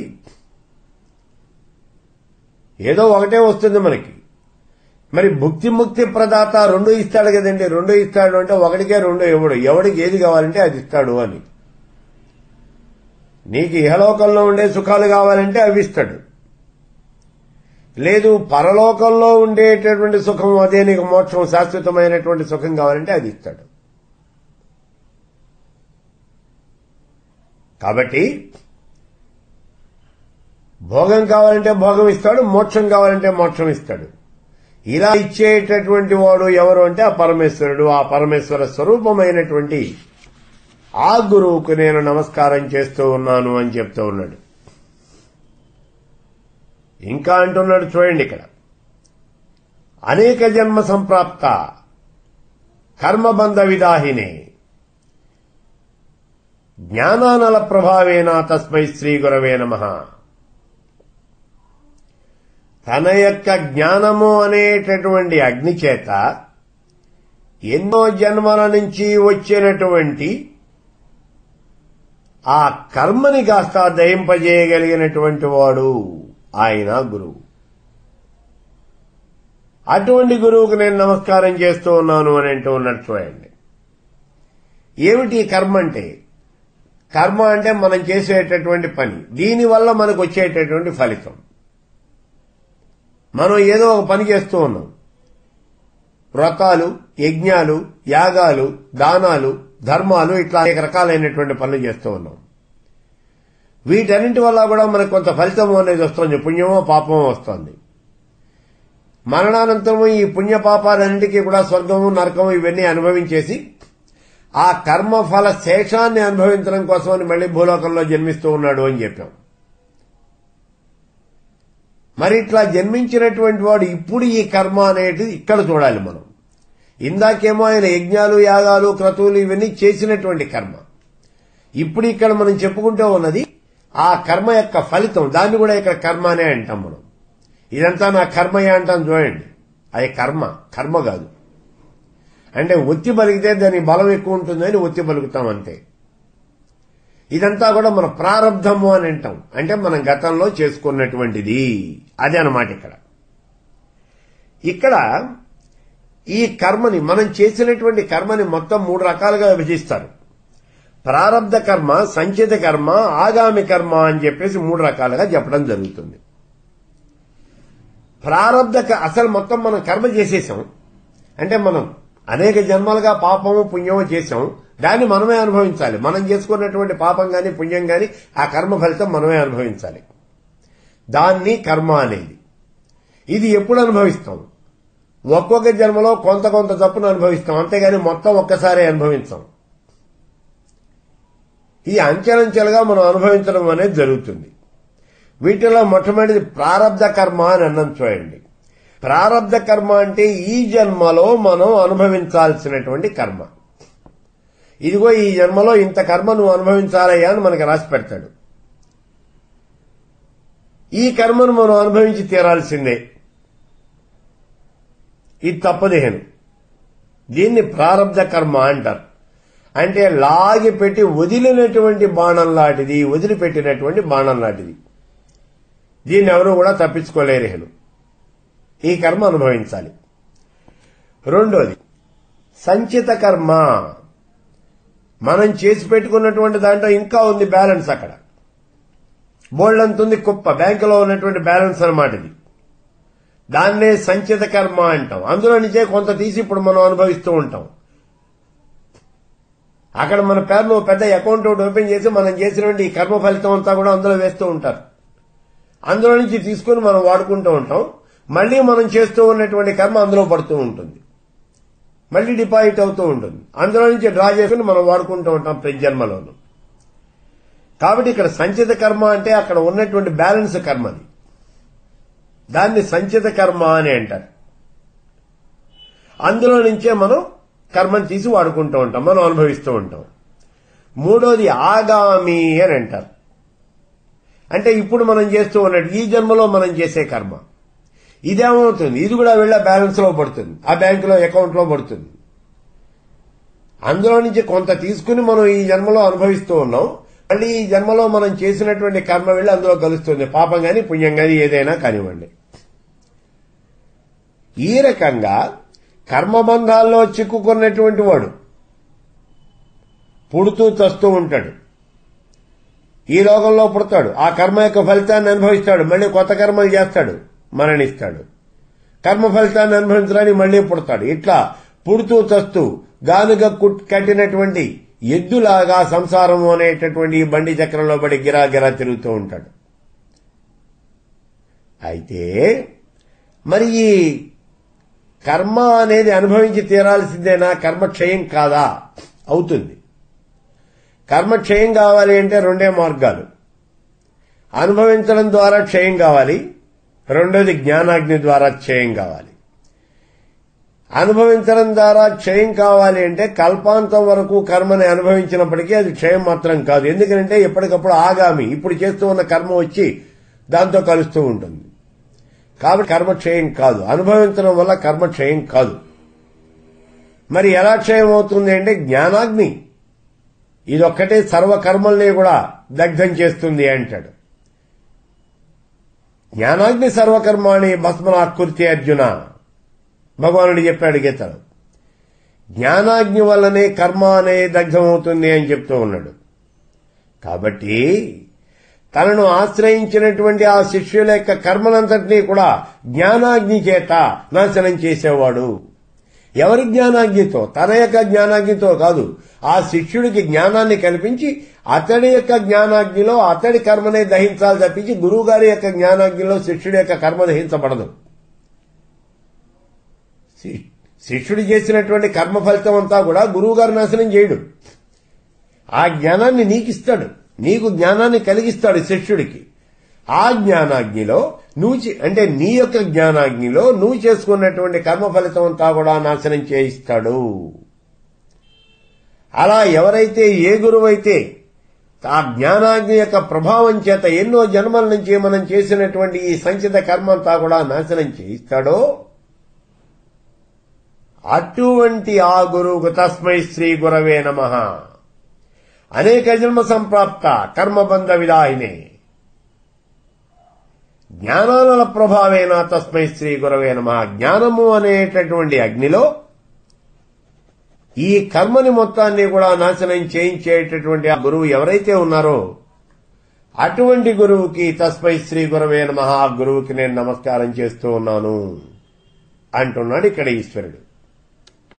ఏదో ఒకటే వస్తుంది మనకి మరి భుక్తి ముక్తి ప్రదాత రెండు ఇస్తాడు కదండి రెండు ఇస్తాడు అంటే ఒకటికే రెండు ఇవ్వడు ఎవడికి ఏది కావాలంటే అది ఇస్తాడు అని నీకు ఇహలోకంలో ఉండే సుఖాలు కావాలంటే అవి ఇస్తాడు లేదు పరలోకంలో ఉండేటటువంటి సుఖం అదే నీకు మోక్షం శాశ్వతమైనటువంటి సుఖం కావాలంటే అది ఇస్తాడు కాబట్టి భోగం కావాలంటే భోగం ఇస్తాడు మోక్షం కావాలంటే మోక్షం ఇస్తాడు ఇలా ఇచ్చేటటువంటి వాడు ఎవరు అంటే ఆ పరమేశ్వరుడు ఆ పరమేశ్వర స్వరూపమైనటువంటి ఆ గురువుకు నేను నమస్కారం చేస్తూ ఉన్నాను అని చెప్తూ ఉన్నాడు ఇంకా అంటున్నాడు చూడండి ఇక్కడ అనేక జన్మ సంప్రాప్త కర్మబంధ విదాహినే జ్ఞానానల ప్రభావేన తస్మై శ్రీ గురవే నమ తన యొక్క జ్ఞానము అనేటటువంటి అగ్ని చేత ఎన్నో జన్మల నుంచి వచ్చినటువంటి ఆ కర్మని కాస్త దయింపజేయగలిగినటువంటి వాడు ఆయన గురువు అటువంటి గురువుకు నేను నమస్కారం చేస్తూ ఉన్నాను అని అంటూ ఉన్నట్టు చూడండి ఏమిటి ఈ కర్మ అంటే కర్మ అంటే మనం చేసేటటువంటి పని దీనివల్ల మనకు వచ్చేటటువంటి ఫలితం మనం ఏదో ఒక పని చేస్తూ ఉన్నాం వ్రతాలు యజ్ఞాలు యాగాలు దానాలు ధర్మాలు ఇట్లా అనేక రకాలైనటువంటి పనులు చేస్తూ ఉన్నాం వీటన్నింటి వల్ల కూడా మనకు కొంత ఫలితం అనేది వస్తుంది పుణ్యమో పాపమో వస్తుంది మరణానంతరము ఈ పుణ్య పాపాలన్నింటికీ కూడా స్వర్గము నరకము ఇవన్నీ అనుభవించేసి ఆ కర్మఫల శేషాన్ని అనుభవించడం కోసమని మళ్ళీ భూలోకంలో జన్మిస్తూ ఉన్నాడు అని చెప్పాం మరి ఇట్లా జన్మించినటువంటి వాడు ఇప్పుడు ఈ కర్మ అనేది ఇక్కడ చూడాలి మనం ఇందాకేమో ఆయన యజ్ఞాలు యాగాలు క్రతువులు ఇవన్నీ చేసినటువంటి కర్మ ఇప్పుడు ఇక్కడ మనం చెప్పుకుంటూ ఉన్నది ఆ కర్మ యొక్క ఫలితం దాన్ని కూడా ఇక్కడ కర్మ అనే అంటాం మనం ఇదంతా నా కర్మయ్య అంటాం చూడండి అది కర్మ కర్మ కాదు అంటే ఒత్తి పలికితే దాని బలం ఎక్కువ ఉంటుందని ఒత్తి పలుకుతాం అంతే ఇదంతా కూడా మన ప్రారంధము అని అంటాం అంటే మనం గతంలో చేసుకున్నటువంటిది అదే అన్నమాట ఇక్కడ ఇక్కడ ఈ కర్మని మనం చేసినటువంటి కర్మని మొత్తం మూడు రకాలుగా విభజిస్తారు ప్రారంధ కర్మ సంచిత కర్మ ఆగామి కర్మ అని చెప్పేసి మూడు రకాలుగా చెప్పడం జరుగుతుంది ప్రారంధ అసలు మొత్తం మనం కర్మ చేసేసాం అంటే మనం అనేక జన్మలుగా పాపము పుణ్యము చేసాం దాన్ని మనమే అనుభవించాలి మనం చేసుకున్నటువంటి పాపం గాని పుణ్యం గాని ఆ కర్మ ఫలితం మనమే అనుభవించాలి దాన్ని కర్మ అనేది ఇది ఎప్పుడు అనుభవిస్తాం ఒక్కొక్క జన్మలో కొంత కొంత తప్పును అనుభవిస్తాం అంతేగాని మొత్తం ఒక్కసారి అనుభవించాం ఈ అంచెలంచెలుగా మనం అనుభవించడం అనేది జరుగుతుంది వీటిలో మొట్టమొదటిది ప్రారంధ కర్మ అని అన్నం చూడండి ప్రారంధ కర్మ అంటే ఈ జన్మలో మనం అనుభవించాల్సినటువంటి కర్మ ఇదిగో ఈ జన్మలో ఇంత కర్మ నువ్వు అనుభవించాలయ్యా అని మనకి రాసి పెడతాడు ఈ కర్మను మనం అనుభవించి తీరాల్సిందే ఇది తప్పదేహను దీన్ని ప్రారంధ కర్మ అంటారు అంటే లాగి పెట్టి వదిలినటువంటి బాణం లాంటిది వదిలిపెట్టినటువంటి బాణం లాంటిది దీన్ని ఎవరు కూడా తప్పించుకోలేరేహను ఈ కర్మ అనుభవించాలి రెండోది సంచిత కర్మ మనం చేసి పెట్టుకున్నటువంటి దాంట్లో ఇంకా ఉంది బ్యాలెన్స్ అక్కడ బోల్డ్ అంతుంది కుప్ప బ్యాంకులో ఉన్నటువంటి బ్యాలెన్స్ అనమాట ఇది దాన్నే సంచిత కర్మ అంటాం అందులో నుంచే కొంత తీసి ఇప్పుడు మనం అనుభవిస్తూ ఉంటాం అక్కడ మన పేరును పెద్ద అకౌంట్ ఒకటి ఓపెన్ చేసి మనం చేసినటువంటి ఈ కర్మ ఫలితం అంతా కూడా అందులో వేస్తూ ఉంటారు అందులో నుంచి తీసుకుని మనం వాడుకుంటూ ఉంటాం మళ్ళీ మనం చేస్తూ ఉన్నటువంటి కర్మ అందులో పడుతూ ఉంటుంది మళ్ళీ డిపాజిట్ అవుతూ ఉంటుంది అందులో నుంచి డ్రా చేసుకుని మనం వాడుకుంటూ ఉంటాం ప్రతి జన్మలోనూ కాబట్టి ఇక్కడ సంచిత కర్మ అంటే అక్కడ ఉన్నటువంటి బ్యాలెన్స్ కర్మది దాన్ని సంచిత కర్మ అని అంటారు అందులో నుంచే మనం కర్మను తీసి వాడుకుంటూ ఉంటాం మనం అనుభవిస్తూ ఉంటాం మూడోది ఆగామి అని అంటారు అంటే ఇప్పుడు మనం చేస్తూ ఉన్నట్టు ఈ జన్మలో మనం చేసే కర్మ ఇదేమవుతుంది ఇది కూడా వెళ్ళే బ్యాలెన్స్ లో పడుతుంది ఆ బ్యాంకులో అకౌంట్ లో పడుతుంది అందులో నుంచి కొంత తీసుకుని మనం ఈ జన్మలో అనుభవిస్తూ ఉన్నాం మళ్ళీ ఈ జన్మలో మనం చేసినటువంటి కర్మ వెళ్ళి అందులో కలుస్తుంది పాపం గాని పుణ్యం గాని ఏదైనా కానివ్వండి ఈ రకంగా కర్మబంధాల్లో చిక్కుకున్నటువంటి వాడు పుడుతూ తస్తూ ఉంటాడు ఈ లోకంలో పుడతాడు ఆ కర్మ యొక్క ఫలితాన్ని అనుభవిస్తాడు మళ్ళీ కొత్త కర్మలు చేస్తాడు మరణిస్తాడు కర్మ ఫలితాన్ని అనుభవించడానికి మళ్ళీ పుడతాడు ఇట్లా పుడుతూ తస్తూ గానుగా కట్టినటువంటి ఎద్దులాగా సంసారము అనేటటువంటి ఈ బండి చక్రంలో పడి గిరా గిరా తిరుగుతూ ఉంటాడు అయితే మరి ఈ కర్మ అనేది అనుభవించి తీరాల్సిందేనా కర్మ క్షయం కాదా అవుతుంది కర్మ క్షయం కావాలి అంటే రెండే మార్గాలు అనుభవించడం ద్వారా క్షయం కావాలి రెండోది జ్ఞానాగ్ని ద్వారా క్షయం కావాలి అనుభవించడం ద్వారా క్షయం కావాలి అంటే కల్పాంతం వరకు కర్మని అనుభవించినప్పటికీ అది క్షయం మాత్రం కాదు ఎందుకంటే ఎప్పటికప్పుడు ఆగామి ఇప్పుడు చేస్తూ ఉన్న కర్మ వచ్చి దాంతో కలుస్తూ ఉంటుంది కాబట్టి కర్మ క్షయం కాదు అనుభవించడం వల్ల కర్మ క్షయం కాదు మరి ఎలా క్షయం అవుతుంది అంటే జ్ఞానాగ్ని ఇదొక్కటే సర్వకర్మల్ని కూడా దగ్ధం చేస్తుంది అంటాడు జ్ఞానాగ్ని సర్వకర్మాణి భస్మనాకృతి అర్జున భగవానుడు చెప్పాడు గీతలో జ్ఞానాగ్ని వల్లనే కర్మ అనే దగ్ధమవుతుంది అని చెప్తూ ఉన్నాడు కాబట్టి తనను ఆశ్రయించినటువంటి ఆ శిష్యుల యొక్క కర్మలంతటినీ కూడా జ్ఞానాగ్ని చేత నాశనం చేసేవాడు ఎవరి జ్ఞానాగ్నితో తన యొక్క జ్ఞానాగ్నితో కాదు ఆ శిష్యుడికి జ్ఞానాన్ని కల్పించి అతడి యొక్క జ్ఞానాగ్నిలో అతడి కర్మనే దహించాలి తప్పించి గురువు గారి యొక్క జ్ఞానాగ్నిలో శిష్యుడి యొక్క కర్మ దహించబడదు శి- శిష్యుడు చేసినటువంటి కర్మ ఫలితం అంతా కూడా గురువు గారు నాశనం చేయడు ఆ జ్ఞానాన్ని నీకిస్తాడు నీకు జ్ఞానాన్ని కలిగిస్తాడు శిష్యుడికి ఆ జ్ఞానాగ్నిలో నువ్వు చే- అంటే నీ యొక్క జ్ఞానాగ్నిలో నువ్వు చేసుకున్నటువంటి కర్మ ఫలితం అంతా కూడా నాశనం చేయిస్తాడు అలా ఎవరైతే ఏ గురువైతే ఆ జ్ఞానాగ్ని యొక్క ప్రభావం చేత ఎన్నో జన్మల నుంచి మనం చేసినటువంటి ఈ సంచిత కర్మ అంతా కూడా నాశనం చేయిస్తాడో అటువంటి ఆ గురువుకు తస్మై శ్రీ గురవే నమ అనేక జన్మ సంప్రాప్త కర్మబంధ విదాహినే జ్ఞానాల ప్రభావేన తస్మై శ్రీ గురవే నమ జ్ఞానము అనేటటువంటి అగ్నిలో ఈ కర్మని మొత్తాన్ని కూడా నాశనం చేయించేటటువంటి ఆ గురువు ఎవరైతే ఉన్నారో అటువంటి గురువుకి తస్మై శ్రీ గురవే నమ ఆ గురువుకి నేను నమస్కారం చేస్తూ ఉన్నాను అంటున్నాడు ఇక్కడ ఈశ్వరుడు